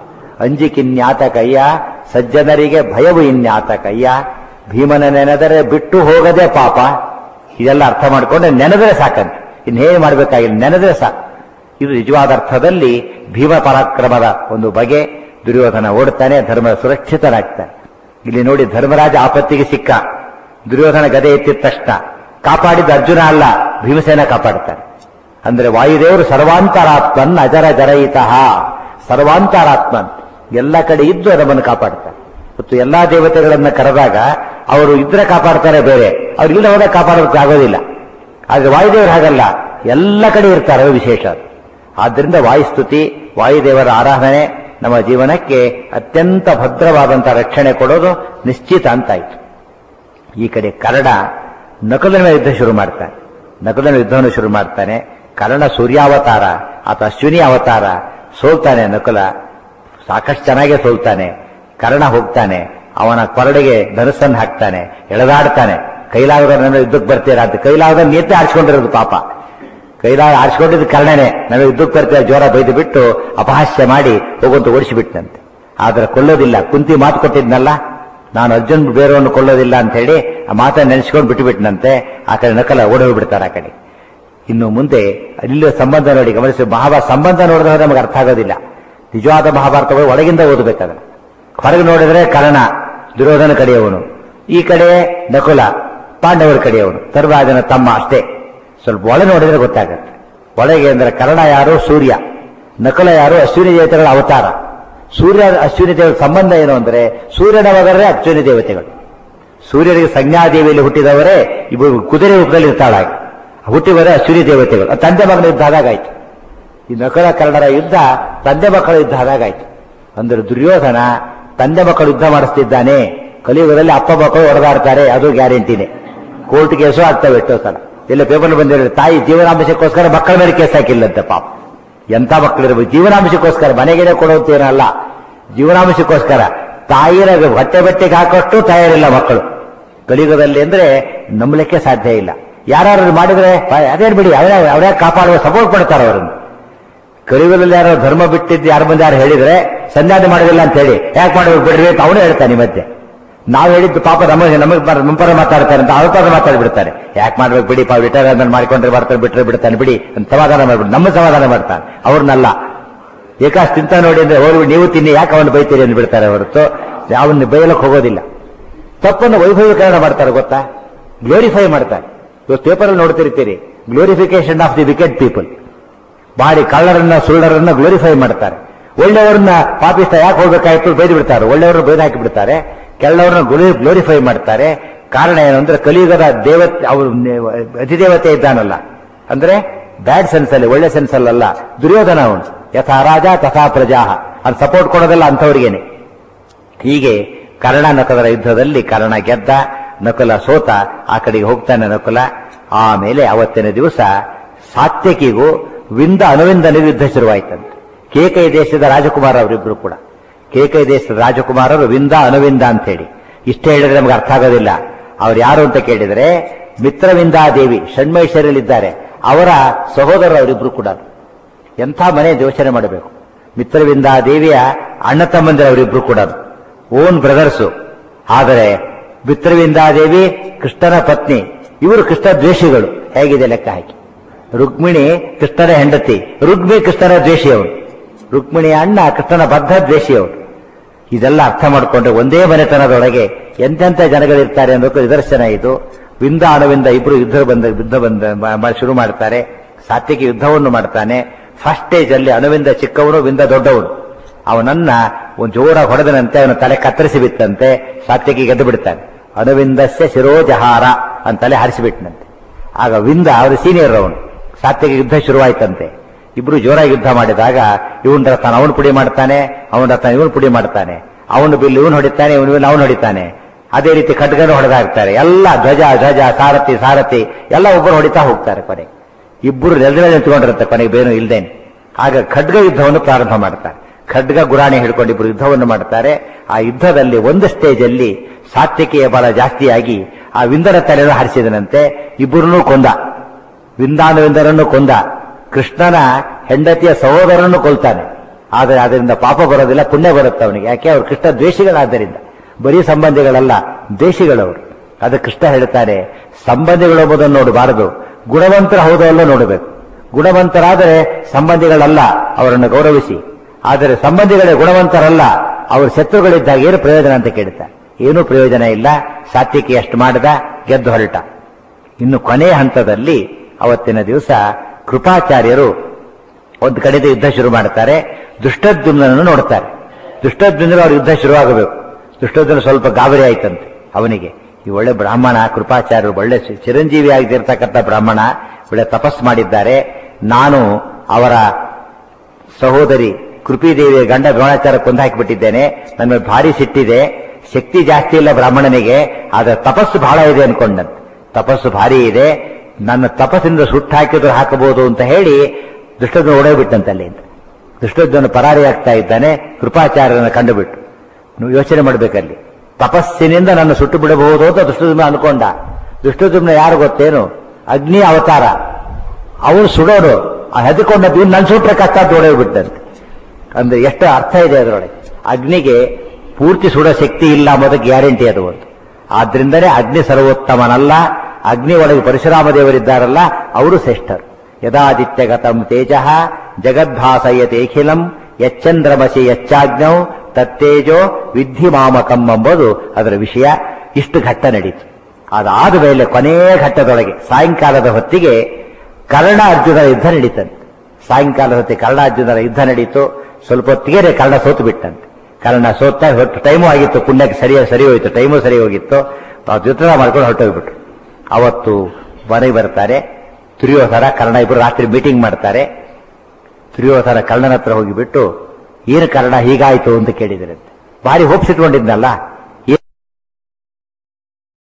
[SPEAKER 1] ಅಂಜಿಕಿನ್ಯಾತ ಕಯ್ಯ ಸಜ್ಜನರಿಗೆ ಭಯವು ಇನ್ಯಾತ ಕಯ್ಯ ಭೀಮನ ನೆನೆದರೆ ಬಿಟ್ಟು ಹೋಗದೆ ಪಾಪ ಇದೆಲ್ಲ ಅರ್ಥ ಮಾಡ್ಕೊಂಡ್ರೆ ನೆನೆದರೆ ಸಾಕಂತೆ ಇನ್ನೇನು ಮಾಡಬೇಕಾಗಿಲ್ಲ ನೆನೆದರೆ ಸಾಕು ಇದು ನಿಜವಾದ ಅರ್ಥದಲ್ಲಿ ಭೀಮ ಪರಾಕ್ರಮದ ಒಂದು ಬಗೆ ದುರ್ಯೋಧನ ಓಡ್ತಾನೆ ಧರ್ಮ ಸುರಕ್ಷಿತನಾಗ್ತಾನೆ ಇಲ್ಲಿ ನೋಡಿ ಧರ್ಮರಾಜ ಆಪತ್ತಿಗೆ ಸಿಕ್ಕ ದುರ್ಯೋಧನ ಗದೆ ಎತ್ತಿದ ತಕ್ಷಣ ಕಾಪಾಡಿದ ಅರ್ಜುನ ಅಲ್ಲ ಭೀಮಸೇನ ಕಾಪಾಡ್ತಾನೆ ಅಂದ್ರೆ ವಾಯುದೇವರು ಸರ್ವಾಂತರಾತ್ಮನ್ ಅಜರ ಜರಯಿತಃ ಸರ್ವಾಂತರಾತ್ಮನ್ ಎಲ್ಲ ಕಡೆ ಇದ್ದು ನಮ್ಮನ್ನು ಕಾಪಾಡ್ತಾರೆ ಮತ್ತು ಎಲ್ಲಾ ದೇವತೆಗಳನ್ನ ಕರೆದಾಗ ಅವರು ಇದ್ರೆ ಕಾಪಾಡ್ತಾರೆ ಬೇರೆ ಅವ್ರು ಇಲ್ಲ ಹೋದಾಗ ಕಾಪಾಡೋದಕ್ಕೆ ಆಗೋದಿಲ್ಲ ಆದ್ರೆ ವಾಯುದೇವರು ಹಾಗಲ್ಲ ಎಲ್ಲ ಕಡೆ ಇರ್ತಾರೆ ಅದು ವಿಶೇಷ ಅದು. ಆದ್ದರಿಂದ ವಾಯುಸ್ತುತಿ ವಾಯುದೇವರ ಆರಾಧನೆ ನಮ್ಮ ಜೀವನಕ್ಕೆ ಅತ್ಯಂತ ಭದ್ರವಾದಂತಹ ರಕ್ಷಣೆ ಕೊಡೋದು ನಿಶ್ಚಿತ ಅಂತಾಯ್ತು ಈ ಕಡೆ ಕರ್ಣ ನಕುಲನ ಯುದ್ಧ ಶುರು ಮಾಡ್ತಾನೆ ನಕುಲನ ಯುದ್ಧವನ್ನು ಶುರು ಮಾಡ್ತಾನೆ ಕರ್ಣ ಸೂರ್ಯಾವತಾರ ಆತ ಅಶ್ವಿನಿ ಅವತಾರ ಸೋಲ್ತಾನೆ ನಕುಲ ಸಾಕಷ್ಟು ಚೆನ್ನಾಗೇ ಸೋಲ್ತಾನೆ ಕರ್ಣ ಹೋಗ್ತಾನೆ ಅವನ ಕೊರಡೆಗೆ ಧನಸ್ಸನ್ನು ಹಾಕ್ತಾನೆ ಎಳೆದಾಡ್ತಾನೆ ಕೈಲಾಗದ ನನ್ನ ಯುದ್ಧಕ್ಕೆ ಬರ್ತೀರಾ ಅಂತ ಕೈಲಾಗದ ನೇತೆ ಆಡ್ಸ್ಕೊಂಡಿರೋದು ಪಾಪ ಕೈಲಾಗ ಆಡ್ಸ್ಕೊಂಡಿದ್ದು ಕರ್ಣನೇ ನನಗೆ ಯುದ್ಧಕ್ಕೆ ಬರ್ತೀರ ಜೋರ ಬೈದು ಬಿಟ್ಟು ಅಪಹಾಸ್ಯ ಮಾಡಿ ಹೋಗುವಂತ ಓಡಿಸಿಬಿಟ್ನಂತೆ ಆದ್ರೆ ಕೊಲ್ಲೋದಿಲ್ಲ ಕುಂತಿ ಮಾತು ಕೊಟ್ಟಿದ್ನಲ್ಲ ನಾನು ಅರ್ಜುನ್ ಬೇರೆಯನ್ನು ಕೊಲ್ಲೋದಿಲ್ಲ ಅಂತ ಹೇಳಿ ಆ ಮಾತನ್ನು ನೆನೆಸ್ಕೊಂಡು ಬಿಟ್ಟುಬಿಟ್ನಂತೆ ಆ ಕಡೆ ನಕಲ ಓಡಿ ಹೋಗ್ಬಿಡ್ತಾರೆ ಆ ಕಡೆ ಇನ್ನು ಮುಂದೆ ಅಲ್ಲಿ ಸಂಬಂಧ ನೋಡಿ ಗಮನಿಸಿ ಮಹಾಭಾರತ ಸಂಬಂಧ ನೋಡಿದ್ರೆ ನಮಗೆ ಅರ್ಥ ಆಗೋದಿಲ್ಲ ನಿಜವಾದ ಮಹಾಭಾರತಗಳು ಒಳಗಿಂದ ಓದಬೇಕಾದ್ರೆ ಹೊರಗೆ ನೋಡಿದ್ರೆ ಕರ್ಣ ದುರ್ಯೋಧನ ಕಡೆಯವನು ಈ ಕಡೆ ನಕುಲ ಪಾಂಡವರ ಕಡೆಯವನು ಧರ್ಮರಾಜನ ತಮ್ಮ ಅಷ್ಟೇ ಸ್ವಲ್ಪ ಒಳ ನೋಡಿದ್ರೆ ಗೊತ್ತಾಗತ್ತೆ ಒಳಗೆ ಅಂದ್ರೆ ಕರ್ಣ ಯಾರು ಸೂರ್ಯ ನಕುಲ ಯಾರು ಅಶ್ವಿನಿ ದೇವತೆಗಳ ಅವತಾರ ಸೂರ್ಯ ಅಶ್ವಿನಿ ದೇವರ ಸಂಬಂಧ ಏನು ಅಂದ್ರೆ ಸೂರ್ಯನ ಮಗರೇ ಅಶ್ವಿನಿ ದೇವತೆಗಳು ಸೂರ್ಯನಿಗೆ ಸಂಜ್ಞಾದೇವಿಯಲ್ಲಿ ಹುಟ್ಟಿದವರೇ ಇಬ್ಬರು ಕುದುರೆ ರೂಪದಲ್ಲಿ ಇರ್ತಾಳಾಗಿ ಹುಟ್ಟಿವರೇ ಅಶ್ವಿನಿ ದೇವತೆಗಳು ಅದು ತಂದೆ ಮಗನ ಯುದ್ಧ ಆದಾಗಾಯ್ತು ಈ ನಕಲ ಕರ್ಣರ ಯುದ್ಧ ತಂದೆ ಮಕ್ಕಳ ಯುದ್ಧ ಆದಾಗಾಯ್ತು ಅಂದ್ರೆ ದುರ್ಯೋಧನ ತಂದೆ ಮಕ್ಕಳು ಯುದ್ಧ ಮಾಡಿಸ್ತಿದ್ದಾನೆ ಕಲಿಯುಗದಲ್ಲಿ ಅಪ್ಪ ಮಕ್ಕಳು ಹೊಡೆದಾಡ್ತಾರೆ ಅದು ಗ್ಯಾರಂಟಿನೇ ಕೋರ್ಟ್ ಕೇಸು ಆಗ್ತವೆ ಎಷ್ಟೋ ಸಲ ಎಲ್ಲ ಪೇಪರ್ ಬಂದಿರೋ ತಾಯಿ ಜೀವನಾಂಶಕ್ಕೋಸ್ಕರ ಮಕ್ಕಳ ಮೇಲೆ ಕೇಸ್ ಹಾಕಿಲ್ಲಂತೆ ಪಾಪ ಎಂತ ಮಕ್ಕಳಿರ್ಬೇಕು ಜೀವನಾಂಶಕ್ಕೋಸ್ಕರ ಮನೆಗೇನೆ ಕೊಡೋತೇನಲ್ಲ ಜೀವನಾಂಶಕ್ಕೋಸ್ಕರ ತಾಯಿರ ಹೊಟ್ಟೆ ಬಟ್ಟೆಗೆ ಹಾಕೋಷ್ಟು ತಯಾರಿಲ್ಲ ಮಕ್ಕಳು ಕಲಿಯುಗದಲ್ಲಿ ಅಂದ್ರೆ ನಂಬಲಿಕ್ಕೆ ಸಾಧ್ಯ ಇಲ್ಲ ಯಾರು ಮಾಡಿದ್ರೆ ಪ- ಅದೇನ್ ಬಿಡಿ ಅವರೇ ಅವರೇ ಕಾಪಾಡುವ ಸಪೋರ್ಟ್ ಕೊಡ್ತಾರೆ ಅವರನ್ನು ಕಲಿಯುಗದಲ್ಲಿ ಯಾರೋ ಧರ್ಮ ಬಿಟ್ಟಿದ್ದು ಯಾರ ಮುಂದೆ ಯಾರು ಹೇಳಿದ್ರೆ ಸಂಧಾನ ಮಾಡೋದಿಲ್ಲ ಅಂತ ಹೇಳಿ ಯಾಕೆ ಮಾಡಬೇಕು ಬಿಡ್ರಿ ಅಂತ ಅವನೇ ಹೇಳ್ತಾನೆ ಈ ಮಧ್ಯೆ ನಾವು ಹೇಳಿದ್ದು ಪಾಪ ನಮ್ಮ ನಮಗೆ ನಂಪರ ಮಾತಾಡ್ತಾರೆ ಅಂತ ಅವ್ರ ಮಾತಾಡ್ಬಿಡ್ತಾರೆ ಯಾಕೆ ಮಾಡ್ಬೇಕು ಬಿಡಿ ಪಾಪ ರಿಟೈರ್ಮೆಂಟ್ ಮಾಡ್ಕೊಂಡ್ರೆ ಮಾಡ್ತಾರೆ ಬಿಟ್ರೆ ಬಿಡ್ತಾನೆ ಬಿಡಿ ಅಂತ ಸಮಾಧಾನ ಮಾಡ್ಬಿಟ್ಟು ನಮ್ಮ ಸಮಾಧಾನ ಮಾಡ್ತಾನೆ ಅವ್ರನ್ನಲ್ಲ ಏಕಾಸ್ ತಿಂತ ನೋಡಿ ಅಂದ್ರೆ ಹೋಗಿ ನೀವು ತಿನ್ನಿ ಯಾಕೆ ಅವನು ಬೈತೀರಿ ಅಂತ ಬಿಡ್ತಾರೆ ಹೊರತು ಅವನ್ನ ಬೈಯಲಕ್ಕೆ ಹೋಗೋದಿಲ್ಲ ತಪ್ಪನ್ನು ವೈಭವೀಕರಣ ಮಾಡ್ತಾರೆ ಗೊತ್ತಾ ಗ್ಲೋರಿಫೈ ಮಾಡ್ತಾರೆ ಇವತ್ತು ಪೇಪರಲ್ಲಿ ನೋಡ್ತಿರ್ತೀರಿ glorification of the wicked people body ಕಳ್ಳರನ್ನ ಸುಳ್ಳರನ್ನ ಗ್ಲೋರಿಫೈ ಮಾಡ್ತಾರೆ ಒಳ್ಳೆಯವರನ್ನ ಪಾಪಿಸ್ತ ಯಾಕೆ ಹೋಗ್ಬೇಕಾಯ್ತು ಬೈದು ಬಿಡ್ತಾರೆ ಒಳ್ಳೆಯವ್ರನ್ನ ಬೈದು ಹಾಕಿ ಬಿಡ್ತಾರೆ ಕೆಳವರನ್ನ ಗ್ಲೋರಿಫೈ ಮಾಡ್ತಾರೆ ಕಾರಣ ಏನು ಅಂದ್ರೆ ಕಲಿಯುಗದ ದೇವತೆ ಅವರು ಅಧಿದೇವತೆ ಇದ್ದಾನಲ್ಲ ಅಂದ್ರೆ ಬ್ಯಾಡ್ ಸೆನ್ಸ್ ಅಲ್ಲಿ ಒಳ್ಳೆ ಸೆನ್ಸ್ ಅಲ್ಲಲ್ಲ ದುರ್ಯೋಧನ ಅವನು ಯಥಾ ರಾಜ ತಥಾ ಪ್ರಜಾ ಅದು ಸಪೋರ್ಟ್ ಕೊಡೋದಲ್ಲ ಅಂಥವ್ರಿಗೇನೆ ಹೀಗೆ ಕರ್ಣ ನಕಲರ ಯುದ್ಧದಲ್ಲಿ ಕರ್ಣ ಗೆದ್ದ ನಕುಲ ಸೋತ ಆ ಕಡೆಗೆ ಹೋಗ್ತಾನೆ ನಕುಲ ಆಮೇಲೆ ಅವತ್ತಿನ ದಿವಸ ಸಾತ್ಯಕಿಗೂ ವಿಂದ ಅನುವಿಂದನಿಗೂ ಯುದ್ಧ ಶುರುವಾಯ್ತಂತೆ ಕೇಕೈ ದೇಶದ ರಾಜಕುಮಾರ ಅವರಿಬ್ರು ಕೂಡ ಕೇಕೈ ದೇಶದ ರಾಜಕುಮಾರರು ವಿಂದ ಅನುವಿಂದ ಅಂತ ಹೇಳಿ ಇಷ್ಟೇ ಹೇಳಿದ್ರೆ ನಮ್ಗೆ ಅರ್ಥ ಆಗೋದಿಲ್ಲ ಅವ್ರು ಯಾರು ಅಂತ ಕೇಳಿದರೆ ಮಿತ್ರವಿಂದಾದೇವಿ ಷಣ್ಮೈಶ್ವರ್ಯಲ್ಲಿದ್ದಾರೆ ಅವರ ಸಹೋದರರು ಅವರಿಬ್ರು ಕೂಡ ಎಂಥ ಮನೆ ಯೋಚನೆ ಮಾಡಬೇಕು ಮಿತ್ರವಿಂದಾದೇವಿಯ ಅಣ್ಣ ತಮ್ಮಂದಿರ ಅವರಿಬ್ರು ಕೂಡ ಓನ್ ಬ್ರದರ್ಸು ಆದರೆ ಮಿತ್ರವಿಂದಾದೇವಿ ಕೃಷ್ಣನ ಪತ್ನಿ ಇವರು ಕೃಷ್ಣ ದ್ವೇಷಿಗಳು ಹೇಗಿದೆ ಲೆಕ್ಕ ಹಾಕಿ ರುಕ್ಮಿಣಿ ಕೃಷ್ಣನ ಹೆಂಡತಿ ರುಕ್ಮಿ ಕೃಷ್ಣನ ದ್ವೇಷಿ ಅವನು ರುಕ್ಮಿಣಿಯ ಅಣ್ಣ ಕೃಷ್ಣನ ಬದ್ಧ ದ್ವೇಷಿ ಅವನು ಇದೆಲ್ಲ ಅರ್ಥ ಮಾಡಿಕೊಂಡ್ರೆ ಒಂದೇ ಮನೆತನದೊಳಗೆ ಎಂತೆಂಥ ಜನಗಳಿರ್ತಾರೆ ಅನ್ನೋಕೆ ನಿದರ್ಶನ ಇದು ವಿಂದ ಅಣುವಿಂದ ಇಬ್ರು ಯುದ್ಧ ಬಂದ ಯುದ್ಧ ಬಂದ ಮ- ಮ- ಶುರು ಮಾಡ್ತಾರೆ ಸಾತ್ವಿಕ ಯುದ್ಧವನ್ನು ಮಾಡ್ತಾನೆ ಫಸ್ಟ್ ಸ್ಟೇಜ್ ಅಲ್ಲಿ ಅಣುವಿಂದ ಚಿಕ್ಕವನು ವಿಂದ ದೊಡ್ಡವನು ಅವನನ್ನ ಒಂದು ಜೋರಾಗಿ ಹೊಡೆದನಂತೆ ಅವನ ತಲೆ ಕತ್ತರಿಸಿ ಬಿತ್ತಂತೆ ಸಾತ್ವಿಕಿ ಗೆದ್ದು ಬಿಡ್ತಾನೆ ಅಣುವಿಂದಸ್ಯ ಶಿರೋಜಹಾರ ಅಂತ ತಲೆ ಹಾರಿಸಿಬಿಟ್ನಂತೆ ಆಗ ವಿಂದ ಅವರು ಸೀನಿಯರ್ ಅವನು ಸಾತ್ವಿಕ ಯುದ್ಧ ಶುರುವಾಯ್ತಂತೆ ಇಬ್ರು ಜೋರಾಗಿ ಯುದ್ಧ ಮಾಡಿದಾಗ ಇವನ್ ರಥನ ಅವನು ಪುಡಿ ಮಾಡ್ತಾನೆ ಅವನ ರಥನ ಇವನು ಪುಡಿ ಮಾಡ್ತಾನೆ ಅವನು ಬಿಲ್ ಇವನು ಹೊಡಿತಾನೆ ಇವನು ಬಿಲ್ ಅವನು ಹೊಡಿತಾನೆ ಅದೇ ರೀತಿ ಖಡ್ಗನು ಹೊಡೆದಾಗ್ತಾರೆ ಎಲ್ಲ ಧ್ವಜ ಧ್ವಜ ಸಾರಥಿ ಸಾರಥಿ ಎಲ್ಲ ಒಬ್ಬರು ಹೊಡಿತಾ ಹೋಗ್ತಾರೆ ಕೊನೆಗೆ ಇಬ್ಬರು ನೆಲದ ನಿಂತ್ಕೊಂಡಿರುತ್ತೆ ಕೊನೆಗೆ ಬೇನು ಇಲ್ದೇನೆ ಆಗ ಖಡ್ಗ ಯುದ್ಧವನ್ನು ಪ್ರಾರಂಭ ಮಾಡ್ತಾರೆ ಖಡ್ಗ ಗುರಾಣಿ ಹಿಡ್ಕೊಂಡು ಇಬ್ಬರು ಯುದ್ಧವನ್ನು ಮಾಡ್ತಾರೆ ಆ ಯುದ್ಧದಲ್ಲಿ ಒಂದು ಸ್ಟೇಜ್ ಅಲ್ಲಿ ಸಾತ್ವಿಕೆಯ ಬಲ ಜಾಸ್ತಿಯಾಗಿ ಆ ವಿಂದರ ತಲೆಯನ್ನು ಹಾರಿಸಿದನಂತೆ ಇಬ್ಬರನ್ನೂ ಕೊಂದ ವಿಂದಾನುವಿಂದರನ್ನು ಕೊಂದ ಕೃಷ್ಣನ ಹೆಂಡತಿಯ ಸಹೋದರನ್ನು ಕೊಲ್ತಾನೆ ಆದರೆ ಅದರಿಂದ ಪಾಪ ಬರೋದಿಲ್ಲ ಪುಣ್ಯ ಬರುತ್ತೆ ಅವನಿಗೆ ಯಾಕೆ ಅವ್ರು ಕೃಷ್ಣ ದ್ವೇಷಿಗಳಾದ್ದರಿಂದ ಬರೀ ಸಂಬಂಧಿಗಳಲ್ಲ ದ್ವೇಷಿಗಳವರು ಅದು ಕೃಷ್ಣ ಹೇಳ್ತಾರೆ ಸಂಬಂಧಿಗಳು ಎಂಬುದನ್ನು ನೋಡಬಾರದು ಗುಣವಂತರ ಹೌದೋ ಅಲ್ಲೋ ನೋಡಬೇಕು ಗುಣವಂತರಾದರೆ ಸಂಬಂಧಿಗಳಲ್ಲ ಅವರನ್ನು ಗೌರವಿಸಿ ಆದರೆ ಸಂಬಂಧಿಗಳೇ ಗುಣವಂತರಲ್ಲ ಅವರು ಶತ್ರುಗಳಿದ್ದಾಗ ಏನು ಪ್ರಯೋಜನ ಅಂತ ಕೇಳ್ತಾರೆ ಏನೂ ಪ್ರಯೋಜನ ಇಲ್ಲ ಸಾತ್ವಿಕೆ ಎಷ್ಟು ಮಾಡಿದ ಗೆದ್ದು ಹೊರಟ ಇನ್ನು ಕೊನೆಯ ಹಂತದಲ್ಲಿ ಅವತ್ತಿನ ದಿವಸ ಕೃಪಾಚಾರ್ಯರು ಒಂದು ಕಡೆದ ಯುದ್ಧ ಶುರು ಮಾಡ್ತಾರೆ ದುಷ್ಟದ್ಯುಮ್ನನ್ನು ನೋಡ್ತಾರೆ ದುಷ್ಟದ್ಯುಮ್ನ ಅವ್ರ ಯುದ್ಧ ಶುರುವಾಗಬೇಕು ದುಷ್ಟದ್ಯುಮ್ನ ಸ್ವಲ್ಪ ಗಾಬರಿ ಆಯ್ತಂತೆ ಅವನಿಗೆ ಈ ಒಳ್ಳೆ ಬ್ರಾಹ್ಮಣ ಕೃಪಾಚಾರ್ಯರು ಒಳ್ಳೆ ಚಿ- ಚಿರಂಜೀವಿ ಆಗಿರ್ತಕ್ಕಂಥ ಬ್ರಾಹ್ಮಣ ಒಳ್ಳೆ ತಪಸ್ ಮಾಡಿದ್ದಾರೆ ನಾನು ಅವರ ಸಹೋದರಿ ಕೃಪಿದೇವಿಯ ಗಂಡ ದ್ರೋಣಾಚಾರ ಕೊಂದಾಕಿಬಿಟ್ಟಿದ್ದೇನೆ ನನ್ನ ಮೇಲೆ ಭಾರಿ ಸಿಟ್ಟಿದೆ ಶಕ್ತಿ ಜಾಸ್ತಿ ಇಲ್ಲ ಬ್ರಾಹ್ಮಣನಿಗೆ ಆದರೆ ತಪಸ್ಸು ಬಹಳ ಇದೆ ಅನ್ಕೊಂಡಂತೆ ತಪಸ್ಸು ಭಾರಿ ಇದೆ ನನ್ನ ತಪಸ್ಸಿಂದ ಸುಟ್ಟು ಹಾಕಿದ್ರು ಹಾಕಬಹುದು ಅಂತ ಹೇಳಿ ದುಷ್ಟದ್ನ ಓಡೋಗ್ಬಿಟ್ಟಂತೆ ಅಲ್ಲಿಂದ ದುಷ್ಟದ್ವನು ಪರಾರಿ ಆಗ್ತಾ ಇದ್ದಾನೆ ಕೃಪಾಚಾರ್ಯರನ್ನ ಕಂಡುಬಿಟ್ಟು ನೀವು ಯೋಚನೆ ಮಾಡ್ಬೇಕಲ್ಲಿ ತಪಸ್ಸಿನಿಂದ ನನ್ನ ಸುಟ್ಟು ಬಿಡಬಹುದು ಅಂತ ದುಷ್ಟದುಮ್ನ ಅನ್ಕೊಂಡ ದುಷ್ಟದುಮ್ನ ಯಾರು ಗೊತ್ತೇನು ಅಗ್ನಿ ಅವತಾರ ಅವನು ಸುಡೋರು ಆ ಹೆದಕೊಂಡ ಇವ್ನು ನನ್ನ ಸುಟ್ರೆ ಕಷ್ಟ ಅಂತ ಓಡೋಗ್ಬಿಟ್ಟಂತೆ ಅಂದ್ರೆ ಎಷ್ಟು ಅರ್ಥ ಇದೆ ಅದರೊಳಗೆ ಅಗ್ನಿಗೆ ಪೂರ್ತಿ ಸುಡೋ ಶಕ್ತಿ ಇಲ್ಲ ಅನ್ನೋದಕ್ಕೆ ಗ್ಯಾರಂಟಿ ಅದು ಒಂದು ಆದ್ರಿಂದಲೇ ಅಗ್ನಿ ಸರ್ವೋತ್ತಮನಲ್ಲ ಅಗ್ನಿ ಒಳಗೆ ಪರಶುರಾಮ ದೇವರಿದ್ದಾರಲ್ಲ ಅವರು ಶ್ರೇಷ್ಠರು ಯದಾದಿತ್ಯಗತಂ ತೇಜ ಜಗದ್ಭಾಸಯತೇಖಿಲಂ ಯಚ್ಚಂದ್ರಮಸಿ ಯಚ್ಚಾಜ್ಞೌ ತತ್ತೇಜೋ ವಿಧಿ ಮಾಮಕಂ ಎಂಬುದು ಅದರ ವಿಷಯ ಇಷ್ಟು ಘಟ್ಟ ನಡೀತು ಅದಾದ ಮೇಲೆ ಕೊನೆಯ ಘಟ್ಟದೊಳಗೆ ಸಾಯಂಕಾಲದ ಹೊತ್ತಿಗೆ ಕರ್ಣ ಅರ್ಜುನರ ಯುದ್ಧ ನಡೀತಂತೆ ಸಾಯಂಕಾಲದ ಹೊತ್ತಿಗೆ ಕರ್ಣ ಅರ್ಜುನರ ಯುದ್ಧ ನಡೀತು ಸ್ವಲ್ಪ ಹೊತ್ತಿಗೆ ಕರ್ಣ ಸೋತು ಬಿಟ್ಟಂತೆ ಕರ್ಣ ಸೋತ ಹೊಟ್ಟು ಟೈಮು ಆಗಿತ್ತು ಪುಣ್ಯಕ್ಕೆ ಸರಿ ಸರಿ ಹೋಯಿತು ಟೈಮು ಸರಿ ಹೋಗಿತ್ತು ಆ ಯುದ್ಧ ಮಾಡ್ಕೊಂಡು ಹೊರಟೋಗ್ಬಿಟ್ರು ಅವತ್ತು ಮನೆಗೆ ಬರ್ತಾರೆ ದುರ್ಯೋಧನ ಕರ್ಣ ಇಬ್ಬರು ರಾತ್ರಿ ಮೀಟಿಂಗ್ ಮಾಡ್ತಾರೆ ದುರ್ಯೋಧನ ಕರ್ಣನ ಹತ್ರ ಹೋಗಿಬಿಟ್ಟು ಏನು ಕರ್ಣ ಹೀಗಾಯ್ತು ಅಂತ ಕೇಳಿದ್ರಂತೆ ಭಾರಿ ಹೋಪ್ಸ್ ಇಟ್ಕೊಂಡಿದ್ನಲ್ಲ